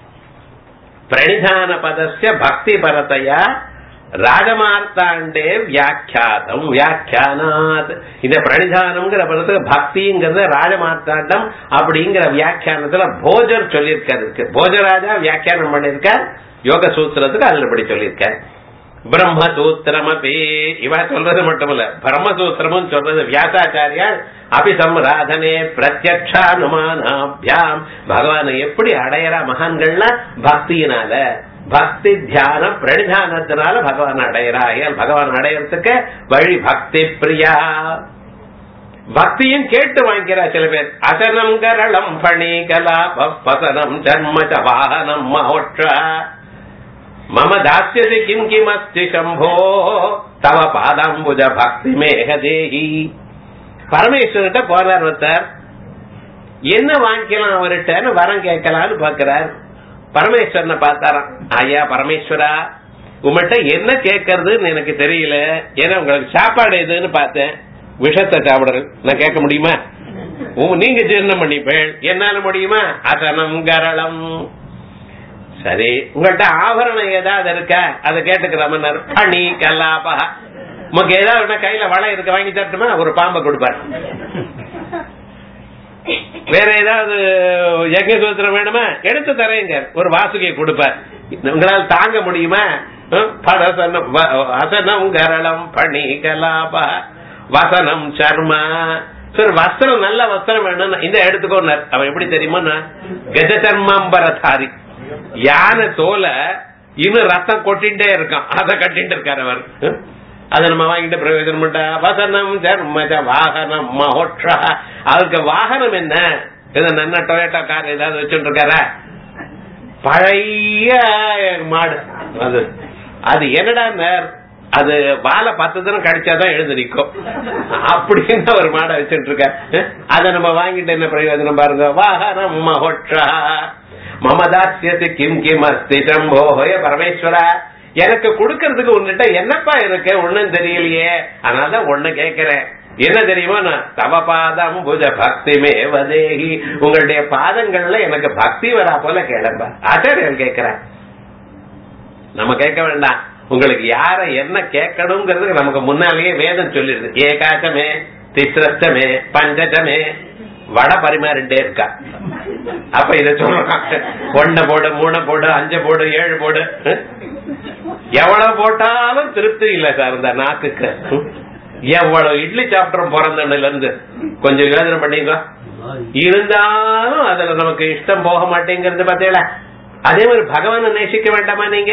பிரணிதான பதஸ்ய பக்தி பரதையா ராஜமார்த்தாண்டே வியாக்கியாதம் வியாக்கியானாத் இந்த பிரணிதானம்ங்கிற பதத்துக்கு பக்திங்கிறது ராஜமார்த்தாண்டம் அப்படிங்கிற வியாக்கியானத்துல போஜர் சொல்லியிருக்காரு போஜராஜா வியாக்கியானம் பண்ணிருக்கார் யோக சூத்திரத்துக்கு அதுல படி சொல்லியிருக்கார் பிரம்மசூத்திரம் அப்படி இவ சொல்றது மட்டும் இல்ல பிரம்மசூத்திரமும் சொல்றது வியாசாச்சாரியார் அபிசம்ராதனே பிரத்யக்ஷானுமானாபியாம் பகவானை எப்படி அடையறா மகான்கள்னா பக்தியினால பக்தி தியானம் பிரணிதானத்தினால பகவான் அடையறா ஏன் பகவான் அடையறதுக்கு வழி பக்தி பிரியா பக்தியும் கேட்டு வாங்கிக்கிறா சில பேர் அசனம் கரளம் பணி கலா பசனம் ஜன்ம வாகனம் மோட்ச மம தாஸ்யசி கிம் கிம் அஸ்தி சம்போ தவ பாதாம்புஜ பக்தி மேகதேகி பரமேஸ்வரர்கிட்ட போறார் ஒருத்தர் என்ன வாங்கிக்கலாம் அவர்கிட்ட வரம் கேட்கலான்னு பாக்குறார் பரமேஸ்வரனை பார்த்தாராம் ஐயா பரமேஸ்வரா உங்கள்கிட்ட என்ன கேட்கறதுன்னு எனக்கு தெரியல ஏன்னா உங்களுக்கு சாப்பாடு எதுன்னு பார்த்தேன் விஷத்தை சாப்பிடுறது நான் கேட்க முடியுமா உங்க- நீங்க ஜீரணம் பண்ணிப்பேன் என்னால முடியுமா அசனம் கரளம் சரி உங்கள்கிட்ட ஆபரணம் ஏதாவது இருக்கா அதை கேட்டுக்கிறோம் பணி கல்லாபா உமக்கு ஏதாவது ஒண்ணு கையில வளை இருக்க வாங்கி தரட்டுமா ஒரு பாம்பை கொடுப்பார் வேற ஏதாவது யஜ்ஞ சூத்திரம் வேணுமா எடுத்து தரேங்க ஒரு வாசுகியை கொடுப்பார் உங்களால் தாங்க முடியுமா ஹம்? படசனம் வ- அசனம் கரளம் பணி கலாபா வசனம் சர்மா சரி வஸ்திரம் நல்ல வஸ்திரம் வேணும் இந்த எடுத்துக்கோனார் அவன் எப்படி தெரியுமா கஜ சர்மாம்பரதாரி யானை தோலை இன்னும் ரத்தம் கொட்டிண்டே இருக்கான் அதை கட்டிட்டு இருக்காரு அவர் ஹம்? அதை நம்ம வாங்கிட்டு பிரயோஜனம் பண்ணா வசனம் சர்மஜ வாகனம் மகோட்சா அதுக்கு வாகனம் என்ன இது நல்ல டொயோட்டா கார் ஏதாவது வச்சுட்டு இருக்காரா பழைய மாடு அது அது என்னடா அது வாழை பத்து தினம் கடிச்சாதான் எழுந்து நிற்கும் அப்படின்னு ஒரு மாடை வச்சுட்டு இருக்க அதை நம்ம வாங்கிட்டு என்ன பிரயோஜனம் பாருங்க வாகனம் மகோட்சா மமதாசியத்து கிம் கிம் அஸ்தி சம்போஹய பரமேஸ்வரா எனக்கு கொடுக்கறதுக்கு உன்கிட்ட என்னப்பா இருக்கு ஒண்ணும் தெரியலையே அதனால ஒண்ணு கேக்குறேன் என்ன தெரியுமா நான் தவ பாதம் புஜ பக்தி மேவதேகி உங்களுடைய பாதங்கள்ல எனக்கு பக்தி வரா போல கேளம்பா ஆச்சாரியர் கேட்கிறேன் நம்ம கேட்க வேண்டாம் உங்களுக்கு யார என்ன கேட்கணுங்கிறதுக்கு நமக்கு முன்னாலேயே வேதம் சொல்லிடுது ஏகாச்சமே திஸ்ரஸ்டமே பஞ்சஜமே வடை பரிமாறிட்டே இருக்கா அப்ப இத சொல்றான் ஒண்ண போடு மூணு போடு அஞ்சு போடு ஏழு போடு எவ்வளவு போட்டாலும் திருப்தி இல்ல சார் இந்த நாக்குக்கு எவ்வளவு இட்லி சாப்பிட்றோம் பிறந்தண்ணில இருந்து கொஞ்சம் யோசனை பண்ணீங்க இருந்தாலும் அதுல நமக்கு இஷ்டம் போக மாட்டேங்கிறது பார்த்தீங்களா அதே மாதிரி பகவானை நேசிக்க வேண்டாமா நீங்க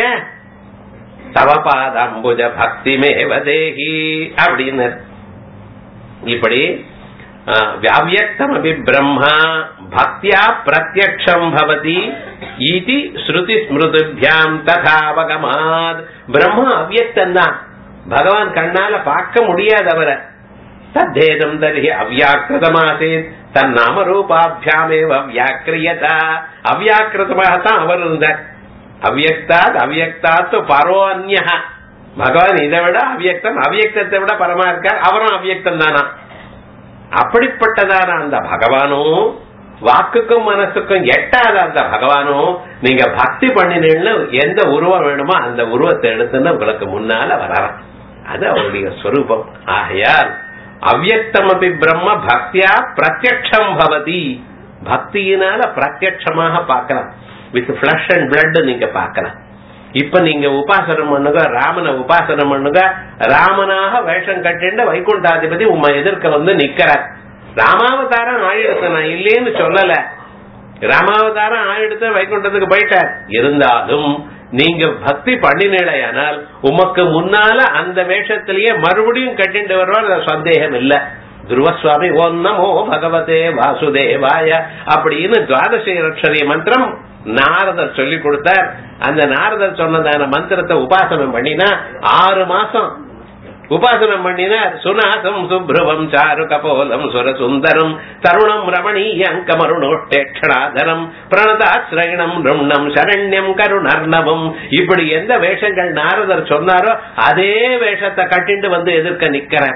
தவபாதம்புஜ பக்தி மேவதேகி அப்படின்னு இப்படி வியாவியக்தமபி பிரம்மா பக்தியா பிரத்யக்ஷம் பவதி இது ஸ்ருதி ஸ்மிருதிபியாம் ததாவகமாத் பிரம்மா அவ்யக்தம் தான் பகவான் கண்ணால பார்க்க முடியாது அவரை தத்தேதம் தர்ஹி அவ்யாக்கிருதமாசேத் தன் நாம ரூபாபியாமேவ வியாக்கிரியதா அவ்யாக்கிருதமாகத்தான் அவர் இருந்தார் அவ்யக்தாத் அவ்யக்தாத்து பரோ அந்யா பகவான் இதை விட அவ்யக்தம் அவ்யக்தத்தை விட பரமா இருக்கார் அவரும் அவ்யக்தம் தானா அப்படிப்பட்டதான அந்த பகவானும் வாக்குக்கும் மனசுக்கும் எட்டாத அந்த பகவானும் நீங்க பக்தி பண்ணினீங்கன்னு எந்த உருவம் வேணுமோ அந்த உருவத்தை எடுத்துன்னு உங்களுக்கு முன்னால வரலாம் அது அவருடைய ஸ்வரூபம் ஆகையால் அவ்யக்தமபி பிரம்ம பக்தியா பிரத்யக்ஷம் பவதி பக்தியினால பிரத்யட்சமாக பார்க்கலாம் வித் பிளஷ் அண்ட் பிளட் நீங்க பார்க்கலாம் இப்ப நீங்க உபாசனம் பண்ணுங்க ராமனை உபாசனம் பண்ணுங்க ராமனாக வேஷம் கட்டிண்டு வைகுண்டாதிபதி உம்மை எதிர்க்க வந்து நிக்கிறார் ராமாவதாரம் ஆயிடுத்து நான் இல்லேன்னு சொல்லல ராமாவதாரம் ஆயிடுத்து வைகுண்டத்துக்கு போயிட்டார் இருந்தாலும் நீங்க பக்தி பண்ணினேடையானால் உமக்கு முன்னால அந்த வேஷத்திலேயே மறுபடியும் கட்டிட்டு வருவார் சந்தேகம் இல்ல துருவசுவாமி ஓம் நமோ பகவதே வாசுதேவாய அப்படின்னு துவாதசி அக்ஷரி மந்திரம் நாரதர் சொல்லி கொடுத்தார் அந்த நாரதர் சொன்னதான மந்திரத்தை உபாசனம் பண்ணினா ஆறு மாசம் உபாசனம் பண்ணினார் சுனாசம் சுப்ரவம் சாரு கபோலம் சுர சுந்தரம் தருணம் ரமணீயம் கமருணோட்டேக்ஷணாதரம் பிரணதாசிரயணம் ருண்ணம் சரண்யம் கருணர்ணவம் இப்படி எந்த வேஷங்கள் நாரதர் சொன்னாரோ அதே வேஷத்தை கட்டிண்டு வந்து எதிர்க்க நிக்கிறேன்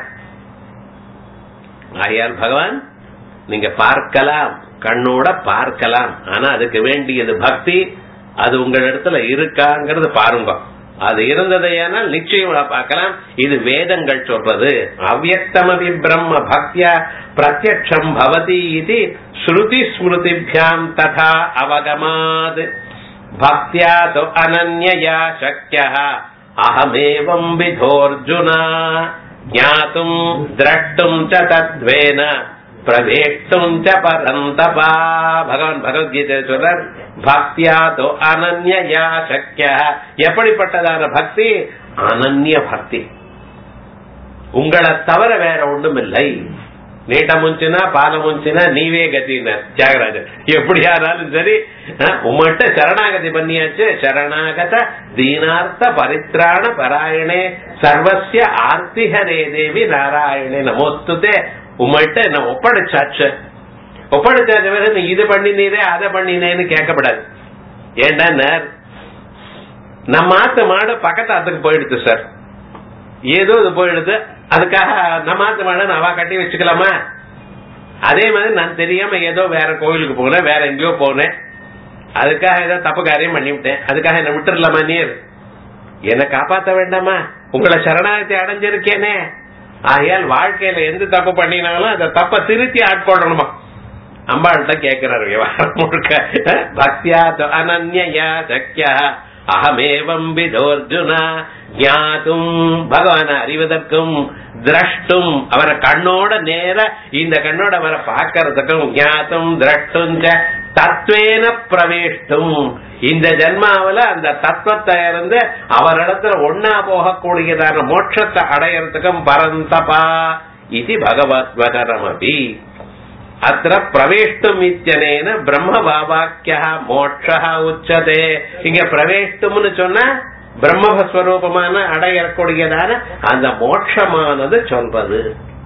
ஆகையால் பகவான் நீங்க பார்க்கலாம் கண்ணோட பார்க்கலாம் ஆனா அதுக்கு வேண்டியது பக்தி அது உங்க இடத்துல இருக்காங்கிறது பாருங்க அது இருந்ததையானால் நிச்சயம் பார்க்கலாம் இது வேதங்கள் சொல்றது அவ்யக்தமபி பிரம்ம பக்தியா பிரத்யக்ஷம் பவதி இது ஸ்ருதி ஸ்மிருதிபியாம் ததா அவகமாத் பக்தியா து அனன்யயா சக்கிய அகமேவம் விதோர்ஜுனா ஞாத்தும் திரஷ்டும் ச தத்வேன பிரவேஷ்டும் ச பரந்தபா பகவான் பகவத்கீதை சொல்றார் பக்தியா தோ அனன்யா சக்கிய எப்படிப்பட்டதான பக்தி அனன்ய பக்தி உங்களை தவிர வேற ஒன்றும் இல்லை நீட்ட முஞ்சினா பால முஞ்சினா நீவே கத்தினார் தியாகராஜர் எப்படியானாலும் சரி உங்கள்கிட்ட சரணாகதி பண்ணியாச்சு சரணாகத தீனார்த்த பரித்ராண பராயணே சர்வசிய ஆர்த்திஹரே தேவி நாராயணே நமோஸ்துதே உங்கள்கிட்ட என்ன ஒப்படைச்சாச்சு ஒப்படைச்சாச்சு வேற நீ இது பண்ணினீரே அதை பண்ணினேன்னு கேட்கப்படாது ஏண்டா நம்ம ஆத்து மாடு பக்கத்து ஆத்துக்கு போயிடுது சார் ஏதோ இது போயிடுது அதுக்காக நம்ம ஆத்து மாடு அவா கட்டி வச்சுக்கலாமா அதே மாதிரி நான் தெரியாம ஏதோ வேற கோயிலுக்கு போனேன் வேற எங்கேயோ போனேன் அதுக்காக ஏதோ தப்பு காரியம் பண்ணிவிட்டேன் அதுக்காக என்ன விட்டுறலாமா நீர் என்ன காப்பாத்த வேண்டாமா உங்களை சரணாகத்தை அடைஞ்சிருக்கேனே ஆகையால் வாழ்க்கையில எந்த தப்பு பண்ணினாலும் அந்த தப்ப திருத்தி ஆட்கொள்ளணுமா அம்பாள்கிட்ட கேட்கிறார் விவகாரம் முழுக்க பக்தியா அனன்யா சக்கியா அகமேவம் விதோர்ஜுனா ஞாத்தும் பகவான அறிவதற்கும் திரஷ்டும் அவரை கண்ணோட நேர இந்த கண்ணோட அவரை பார்க்கறதுக்கும் ஞாத்தும் திரஷ்டும் தத்வேன பிரவேஷ்டும் இந்த ஜென்மாவில அந்த தத்துவத்தை இருந்து அவரிடத்துல ஒன்னா போகக்கூடியதான மோட்சத்தை அடையறதுக்கும் பரந்தபா இது பகவத் வகரமபி அத்த பிரவேஷ்டும் இத்தியனேன பிரம்ம பாபாக்கிய மோட்ச உச்சதே இங்க பிரவேஷ்டும்னு சொன்னா பிரம்மஸ்வரூபமான அடையக்கூடியதான அந்த மோட்சமானது சொல்றது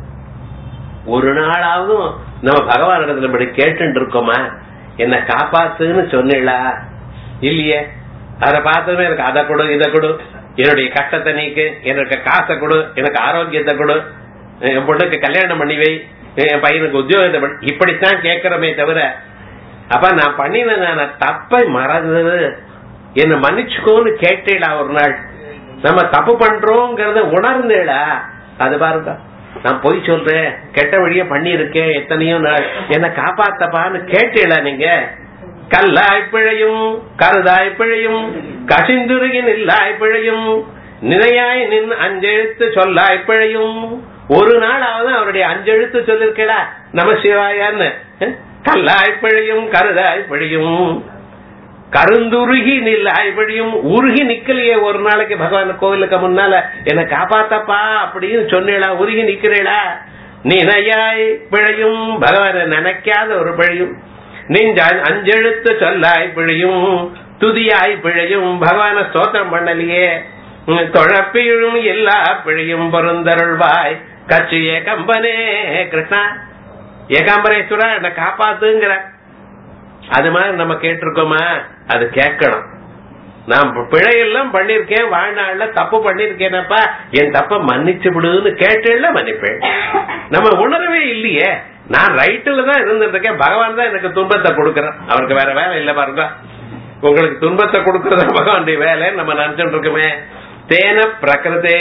ஒரு நாளாவது நம்ம பகவான் இடத்துல இப்படி கேட்டு இருக்கோமா என்ன காப்பாத்துன்னு சொன்னீங்களா இல்லையே அதை பார்த்ததுமே எனக்கு அதை கொடு இதை கொடு என்னுடைய கஷ்டத்தை நீக்கு எனக்கு காசை கொடு எனக்கு ஆரோக்கியத்தை கொடு என் பொண்ணுக்கு கல்யாணம் பண்ணி வை என் பையனுக்கு உத்தியோகத்தை பண்ணி இப்படித்தான் கேட்கிறோமே தவிர அப்ப நான் பண்ணின நான் தப்பை மறந்தது என்ன மன்னிச்சுக்கோன்னு கேட்டேடா ஒரு நாள் நம்ம தப்பு பண்றோங்கிறத உணர்ந்தேடா அது பாருங்க நான் பொய் சொல்றேன் கெட்ட வழிய பண்ணி இருக்கேன் எத்தனையோ நாள் என்ன காப்பாத்தப்பான்னு கேட்டீங்களா நீங்க கல்லாய் பிழையும் கருதாய் பிழையும் கசிந்துருகி நில்லாய் பிழையும் நினையாய் நின் அஞ்செழுத்து சொல்லாய் பிழையும் ஒரு நாளாவது அவருடைய அஞ்செழுத்து சொல்லிருக்கடா நம சிவாயான்னு அஹ்? கல்லாய் பிழையும் கருதாய் பிழையும் கருந்துருகி நில்லாய் பிழையும் உருகி நிக்கலையே ஒரு நாளைக்கு பகவான் கோவிலுக்கு முன்னால என்ன காப்பாத்தப்பா அப்படின்னு சொன்னீளா உருகி நிக்கிறீளா நினையாய் பிழையும் பகவான நினைக்காத ஒரு பிழையும் நெஞ்ச அஞ்செழுத்து சொல்லாய் பிழையும் துதியாய் பிழையும் பகவான ஸ்தோத்திரம் பண்ணலையே உம், தொழப்பிழும் எல்லா பிழையும் பொருந்தருள்வாய் கட்சி ஏகம்பனே கிருஷ்ணா ஏகாம்பரேஸ்வரா என்ன காப்பாத்துங்கிற அது மாதிரி நம்ம கேட்டிருக்கோமா அது கேட்கணும் நான் பிழையெல்லாம் பண்ணிருக்கேன் வாழ்நாள்ல தப்பு பண்ணிருக்கேனப்பா என் தப்ப மன்னிச்சு விடுன்னு கேட்டேன்ல மன்னிப்பேன் நம்ம உணரவே இல்லையே நான் ரைட்டுல தான் இருந்துட்டு இருக்கேன் பகவான் தான் எனக்கு துன்பத்தை கொடுக்கறேன் அவருக்கு வேற வேலை இல்ல பாருங்க உங்களுக்கு துன்பத்தை கொடுக்கறது பகவானுடைய வேலை நம்ம நினைச்சுட்டு இருக்கோமே தேன பிரகிருதே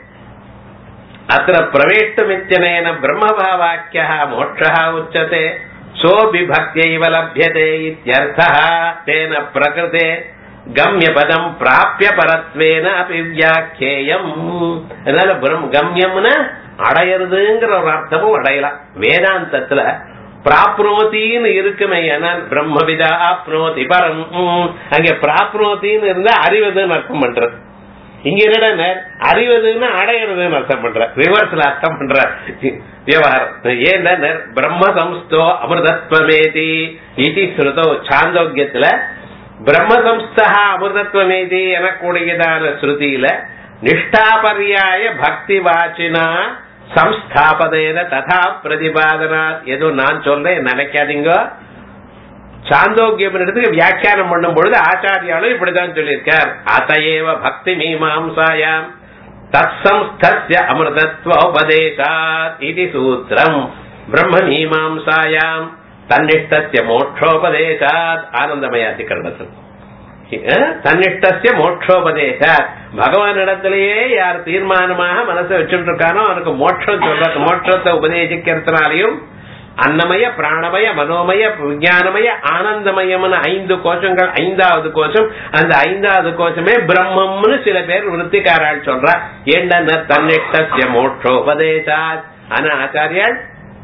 அத்திர பிரவேஷ்டமித்யனேன பிரம்மபாவாக்கிய மோட்ச உச்சதே சோபி பக்தியைவ லப்யதே இத்யர்த்தः தேன பிரகிருதே கம்ய பதம் பிராபிய பரத்வேன அபி வியாக்கியேயம் அதனால பிரம் கம்யம்னா அடையிறதுங்கிற ஒரு அர்த்தமும் அடையலாம் வேதாந்தத்துல பிராப்னோத்தின்னு இருக்குமே ஆனால் பிரம்மவிதா ஆப்னோதி பரம் உம், அங்க பிராப்னோத்தின்னு இருந்தா அறிவதுன்னு அர்த்தம் பண்றது இங்க என்னடா அறிவதுன்னு அடையிறதுன்னு அர்த்தம் பண்ற ரிவர்ஸ்ல அர்த்தம் பண்ற விவகாரம் ஏன்னா பிரம்ம சம்ஸ்தோ அமிர்தத்வமேதி இதி ஸ்ருதோ சாந்தோக்கியத்துல பிரம்ம சம்ஸ்தா அமிர்தத்வமேதி எனக்கூடியதான ஸ்ருதியில நிஷ்டாபர்யாய பக்தி வாச்சினா சம்ஸ்தாபதேன ததா பிரதிபாதனா ஏதோ நான் சொல்றேன் நினைக்காதீங்க சாந்தோக்கியம் இடத்துக்கு வியாக்கியானம் பண்ணும் பொழுது ஆச்சாரியாலும் இப்படிதான் சொல்லியிருக்கார் அதையேவ பக்தி மீமாம்சாயாம் தத்சம்ஸ்தஸ்ய அமிர்தத்வோபதேசாத் இது சூத்திரம் பிரம்ம மீமாம்சாயாம் தன்னிஷ்டஸ்ய மோட்சோபதேசாத் ஆனந்தமயாதிகரணத்தில் தன்னிஷ்டஸ்ய மோட்சோபதேசாத் பகவானிடத்திலேயே யார் தீர்மானமாக மனசை வச்சுட்டு இருக்கானோ அவனுக்கு மோட்சம் சொல்ற மோட்சத்தை உபதேசிக்கிறதுனாலையும் அன்னமய பிராணமய மனோமய விஞ்ஞானமய ஆனந்தமயம்னு ஐந்து கோஷங்கள் ஐந்தாவது கோஷம் அந்த ஐந்தாவது கோஷமே பிரம்மம்னு சில பேர் விருத்திக்காரால் சொல்றா ஏண்டன தன்னிஷ்டஸ்ய மோட்சோபதேசாத் ஆனா ஆச்சாரியால்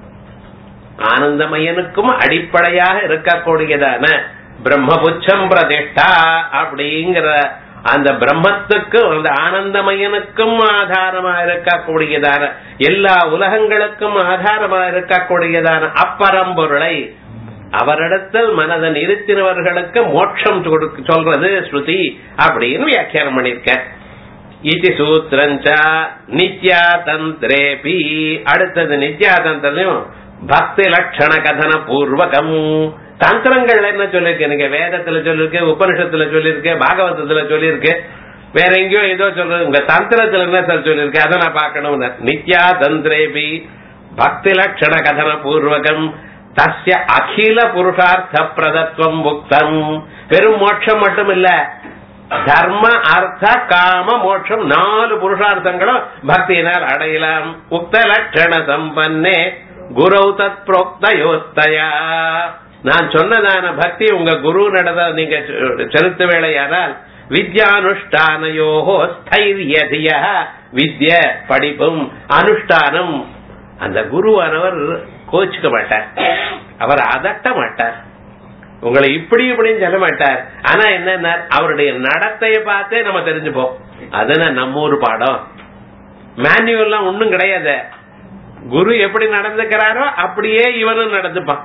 ஆனந்தமயனுக்கும் அடிப்படையாக இருக்கக்கூடியதான பிரம்மபுச்சம் பிரதிஷ்டா அப்படிங்கிற அந்த பிரம்மத்துக்கும் அந்த ஆனந்தமயனுக்கும் ஆதாரமா இருக்கக்கூடியதான எல்லா உலகங்களுக்கும் ஆதாரமா இருக்கக்கூடியதான அப்பரம்பொருளை அவரிடத்தில் மனதை நிறுத்தினவர்களுக்கு மோட்சம் கொடுக்க- சொல்றது ஸ்ருதி அப்படின்னு வியாக்கியானம் பண்ணிருக்க இது சூத்திரஞ்சா நித்யா தந்திரேபி அடுத்தது நித்யா தந்திரம் பக்தி லட்சண கதன பூர்வகம் தந்திரங்கள் என்ன சொல்லிருக்கு நீங்க வேதத்துல சொல்லிருக்கு உபனிஷத்துல சொல்லிருக்கு பாகவதத்துல சொல்லிருக்கு வேற எங்கேயோ ஏதோ சொல்றது உங்க தந்திரத்துல என்ன சார் சொல்லிருக்கு அதை நான் பார்க்கணும் நித்யா தந்திரேபி பக்தி லட்சண கதன பூர்வகம் தஸ்ய அகில புருஷார்த்த பிரதத்துவம் புக்தம் வெறும் மோட்சம் மட்டும் இல்ல தர்ம அர்த்த காம மோட்சம் நாலு புருஷார்த்தங்களும் பக்தியினால் அடையலாம் உக்த லட்சண சம்பன்னே குரு தத் புரோக்தயோஸ்தயா நான் சொன்னதான பக்தி உங்க குரு நடத நீங்க செ- செலுத்த வேளையானால் வித்யானுஷ்டானயோகோ ஸ்தைரியதிய வித்ய படிப்பும் அனுஷ்டானம் அந்த குருவானவர் கோச்சுக்க மாட்டார் அவர் அதட்ட மாட்டார் உங்களை இப்படி இப்படின்னு சொல்ல மாட்டார் ஆனா என்ன அவருடைய நடத்தைய பார்த்தே நம்ம தெரிஞ்சுப்போம் அதுதான் நம்ம ஊர் பாடம் மேனுவல்லாம் ஒண்ணும் கிடையாது குரு எப்படி நடந்துக்கிறாரோ அப்படியே இவனும் நடந்துப்பான்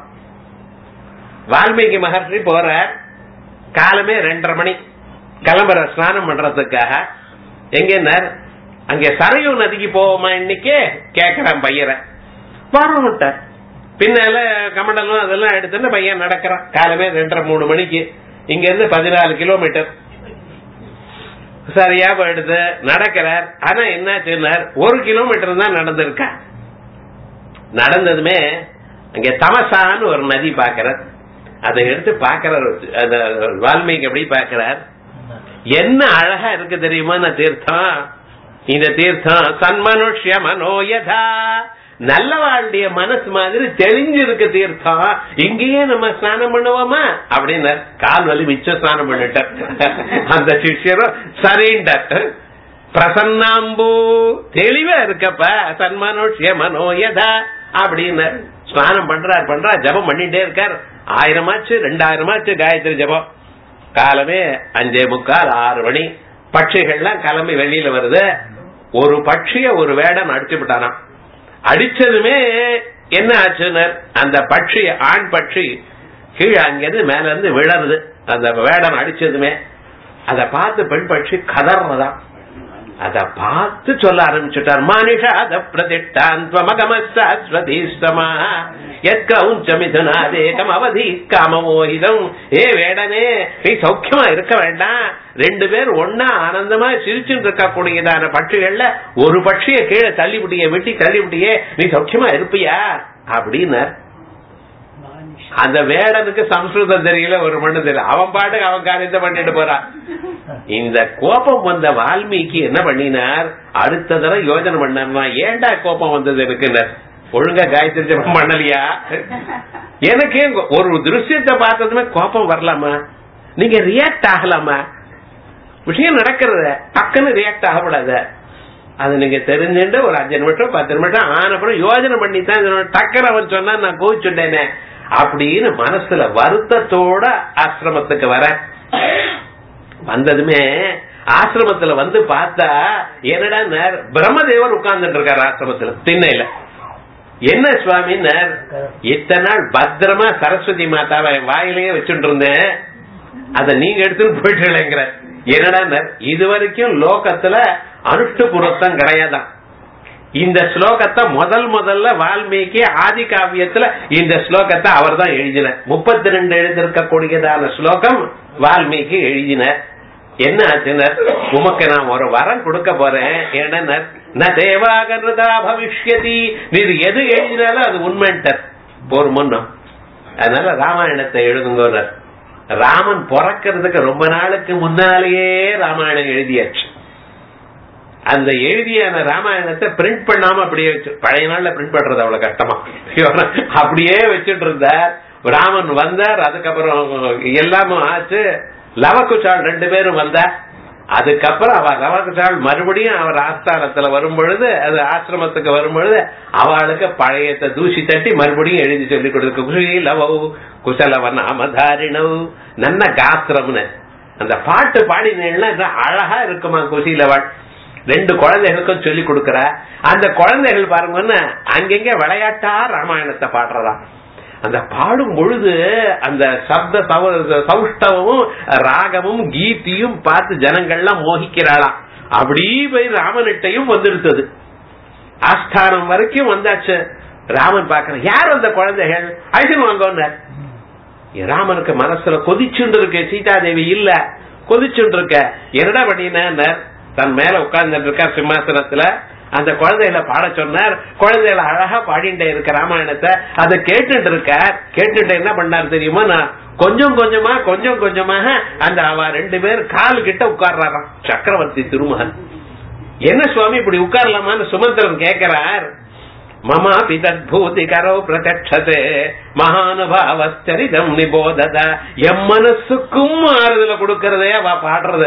வால்மீகி மகர்ஷி போறார் காலமே ரெண்டரை மணி கிளம்புற ஸ்நானம் பண்றதுக்காக எங்கன்னார் அங்க சரையு நதிக்கு போவோமா இன்னைக்கு கேக்குறான் பையரை வரணுட்டார் பின்னால கமண்டலம் அதெல்லாம் எடுத்துட்டு பையன் நடக்கிறான் காலமே ரெண்டரை மூணு மணிக்கு இங்க இருந்து பதினாலு கிலோமீட்டர் சரியா போயிடுது நடக்கிறார் ஆனா என்னாச்சுன்னார் ஒரு கிலோமீட்டர் தான் நடந்திருக்கா நடந்ததுமே அங்க தமசான்னு ஒரு நதி பாக்கிறார் அதை எடுத்து பாக்கிறார் அந்த வால்மீகி எப்படி பாக்கிறார் என்ன அழகா இருக்கு தெரியுமா இந்த தீர்த்தம் இந்த தீர்த்தம் சன்மனுஷ்ய மனோயதா நல்லவாளுடைய மனசு மாதிரி தெளிஞ்சிருக்கு தீர்த்தம் இங்கேயே நம்ம ஸ்நானம் பண்ணுவோமா அப்படின்னு கால் வலி மிச்சம் ஸ்நானம் பண்ணிட்டார் அந்த சிஷ்யரும் சரிண்டார் பிரசன்னாம்பு தெளிவா இருக்கப்ப சன்மனுஷ்ய மனோயதா அப்படின்னு ஸ்நானம் பண்றார் பண்றார் ஜபம் பண்ணிட்டே இருக்கார் ஆயிரமாச்சு ரெண்டாயிரமாச்சு காயத்ரி ஜபம் காலமே அஞ்சே முக்கால் ஆறு மணி பட்சிகள்லாம் கிளம்பி வெளியில வருது ஒரு பட்சிய ஒரு வேடன் அடிச்சு விட்டானாம் அடிச்சதுமே என்ன ஆச்சுன்னு அந்த பட்சி ஆண் பட்சி கீழே அங்கிருந்து மேல இருந்து விழருது அந்த வேடன் அடிச்சதுமே அத பார்த்து பெண் பட்சி கதறதான் அத பார்த்து சொல்ல ஆரம்பிச்சுட்டார் மானிஷாத பிரதிஷ்டாந்த்வமகமஸ்வதீஷ்டமா எத்கௌஞ்சமிதுனாதேகம் அவதி காமமோகிதம் ஏ வேடனே நீ சௌக்கியமா இருக்க வேண்டாம் ரெண்டு பேர் ஒன்னா ஆனந்தமா சிரிச்சுட்டு இருக்க கூடியதான பட்சிகள்ல ஒரு பட்சிய கீழே தள்ளிவிட்டிய வெட்டி தள்ளிவிட்டியே நீ சௌக்கியமா இருப்பியா அப்படின்னு அந்த வேடனுக்கு சம்ஸ்கிருதம் தெரியல ஒரு மண்ணு தெரியல அவன் பாட்டுக்கு அவன் காரியத்தை பண்ணிட்டு போறான் இந்த கோபம் வந்த வால்மீகி என்ன பண்ணினார் அடுத்த தடவை யோஜனை பண்ணார்னா ஏன்டா கோபம் வந்தது எனக்கு ஒழுங்கா காயத்ரி ஜபம் பண்ணலையா எனக்கு ஒரு திருஷ்யத்தை பார்த்ததுமே கோபம் வரலாமா நீங்க ரியாக்ட் ஆகலாமா விஷயம் நடக்கிறத டக்குன்னு ரியாக்ட் ஆகக்கூடாது அது நீங்க தெரிஞ்சுட்டு ஒரு அஞ்சு நிமிஷம் பத்து நிமிஷம் ஆனப்புறம் யோஜனை பண்ணி தான் டக்குன்னு அவன் சொன்னா நான் கோவிச்சுட்டேனே அப்படின்னு மனசுல வருத்தத்தோட ஆசிரமத்துக்கு வர வந்ததுமே ஆசிரமத்துல வந்து பார்த்தா என்னடா பிரம்மதேவர் உட்கார்ந்துட்டு இருக்காரு ஆசிரமத்துல திண்ணையில என்ன சுவாமின்னார் இத்தனை நாள் பத்திரமா சரஸ்வதி மாதாவை வாயிலேயே வச்சுட்டு இருந்தேன் அத நீங்க எடுத்துட்டு போயிட்டு என்னடா இது வரைக்கும் லோகத்துல அனுஷ்டு புரத்தம் கிடையாதான் இந்த ஸ்லோகத்தை முதல் முதல்ல வால்மீகி ஆதி காவியத்துல இந்த ஸ்லோகத்தை அவர் தான் எழுதினார் முப்பத்தி ரெண்டு எழுதிருக்கக்கூடியதான ஸ்லோகம் வால்மீகி எழுதினார் என்ன ஆச்சுனர் உமக்கு நான் ஒரு வரம் கொடுக்க போறேன் ஏன்னா தேவாகர்தா பவிஷ்யதி நீர் எது எழுதினாலும் அது உண்மைன்ட்டார் ஒரு முன்னம் அதனால ராமாயணத்தை எழுதுங்க ராமன் பிறக்கிறதுக்கு ரொம்ப நாளுக்கு முன்னாலேயே ராமாயணம் எழுதியாச்சு அந்த எழுதியான ராமாயணத்தை பிரிண்ட் பண்ணாம அப்படியே வச்சு பழைய நாள்ல பிரிண்ட் பண்றது அவ்வளவு கஷ்டமா அப்படியே வச்சுட்டு இருந்தார் ராமன் வந்தார் அதுக்கப்புறம் எல்லாமும் ஆச்சு லவகுச்சாள் ரெண்டு பேரும் வந்தார் அதுக்கப்புறம் அவ லவகுச்சாள் மறுபடியும் அவர் ஆஸ்தானத்துல வரும் பொழுது அது ஆசிரமத்துக்கு வரும் பொழுது அவளுக்கு பழையத்தை தூசி தட்டி மறுபடியும் எழுதி சொல்லி கொடுக்க குஷி லவவு குசலவன் அமதாரிணவு நல்ல காத்திரம்னு அந்த பாட்டு பாடினேன்னா அழகா இருக்குமா குஷிலவன் ரெண்டு குழந்தைகளுக்கும் சொல்லி கொடுக்கற அந்த குழந்தைகள் பாருங்கன்னா அங்கங்க விளையாட்டா ராமாயணத்தை பாடுறதா அந்த பாடும் பொழுது அந்த சப்த சௌஷ்டவமும் ராகமும் கீத்தியும் பார்த்து ஜனங்கள்லாம் மோகிக்கிறாளாம் அப்படி போய் ராமனிட்டையும் வந்துடுத்தது ஆஸ்தானம் வரைக்கும் வந்தாச்சு ராமன் பாக்குற யார் அந்த குழந்தைகள் அழிச்சு வாங்க ராமனுக்கு மனசுல கொதிச்சுண்டு இருக்கு சீதாதேவி இல்ல கொதிச்சுண்டு இருக்க என்னடா பண்ணின தன் மேல உட்கார்ந்துட்டு இருக்கார் சிம்மாசனத்துல அந்த குழந்தைகளை பாட சொன்னார் குழந்தைகளை அழகா பாடிட்டே இருக்க ராமாயணத்தை அதை கேட்டுட்டு இருக்கார் கேட்டுட்டு என்ன பண்ணார் தெரியுமா நான் கொஞ்சம் கொஞ்சமா கொஞ்சம் கொஞ்சமாக அந்த அவ ரெண்டு பேர் கால் கிட்ட உட்கார்றாராம் சக்கரவர்த்தி திருமகன் என்ன சுவாமி இப்படி உட்காரலாமான்னு சுமந்திரன் கேட்கிறார் மமா பிதத்பூதி கரோ பிரதட்சதே மகானுபாவச்சரிதம் நிபோதத எம் மனசுக்கும் ஆறுதல கொடுக்கறதே அவ பாடுறது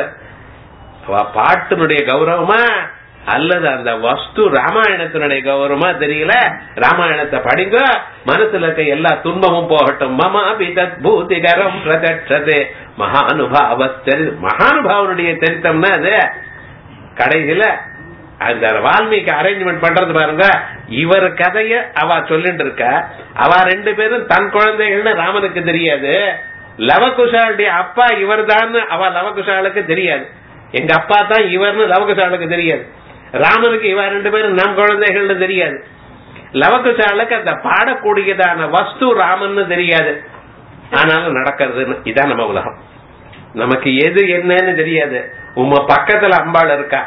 அவ பாட்டினுடைய கௌரவமா அல்லது அந்த வஸ்து ராமாயணத்தினுடைய கௌரவமா தெரியல ராமாயணத்தை படிங்க மனசுல இருக்க எல்லா துன்பமும் போகட்டும் மமா பிதத் பூதிகரம் பிரதட்சதே மகானுபாவ மகானுபாவனுடைய சரித்தம்னா அது கடைசியில அந்த வால்மீகி அரேஞ்ச்மெண்ட் பண்றது பாருங்க இவர் கதைய அவ சொல்லிட்டு இருக்க அவ ரெண்டு பேரும் தன் குழந்தைகள்னு ராமனுக்கு தெரியாது லவகுஷாளுடைய அப்பா இவர் தான் அவ லவகுஷாளுக்கு தெரியாது எங்க அப்பா தான் இவர்னு லவகுஷாளுக்கு தெரியாது ராமனுக்கு இவ ரெண்டு பேரும் நம் குழந்தைகள்னு தெரியாது லவகுஷாளுக்கு அந்த பாடக்கூடியதான வஸ்து ராமன்னு தெரியாது ஆனாலும் நடக்கிறதுன்னு இதான் நம்ம உலகம் நமக்கு எது என்னன்னு தெரியாது உங்க பக்கத்துல அம்பாள் இருக்கா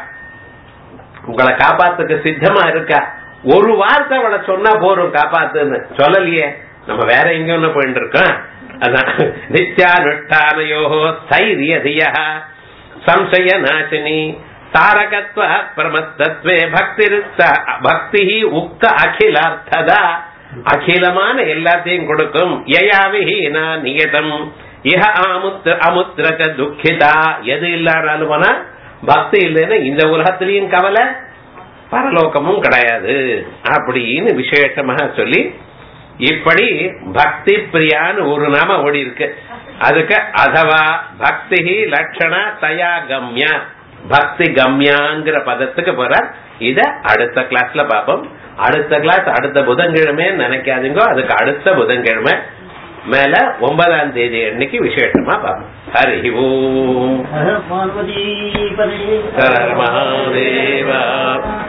உங்களை காப்பாத்துக்கு சித்தமா இருக்கா ஒரு வார்த்தை அவளை சொன்னா போறோம் காப்பாத்துன்னு சொல்லலையே நம்ம வேற எங்க ஒண்ணு போயிட்டு இருக்கோம் அதான் நித்யானுஷ்டானயோ ஸ்தைரியதியா சம்சய நாசினி தாரகத்வ பிரமத்தத்வே பக்தி பக்தி உக்த அகிலார்த்ததா அகிலமான எல்லாத்தையும் கொடுக்கும் யயாவிஹீனா நியதம் இஹ அமுத்திர அமுத்திரக துக்கிதா எது இல்லாதாலும் பக்தி இல்லைன்னா இந்த உலகத்திலையும் கவலை பரலோகமும் கிடையாது அப்படின்னு விசேஷமாக சொல்லி இப்படி பக்தி பிரியான்னு ஒரு நாம ஓடி இருக்கு அதுக்கு அதவா பக்தி லட்சண தயா கம்யா பக்தி கம்யாங்கிற பதத்துக்கு போற இத அடுத்த கிளாஸ்ல பாப்போம் அடுத்த கிளாஸ் அடுத்த புதன்கிழமை நினைக்காதீங்க அதுக்கு அடுத்த புதன்கிழமை மேல ஒன்பதாம் தேதி அன்னைக்கு விசேஷமா பார்ப்போம் ஹரி ஓம் பார்வதி பதே ஹர மகாதேவா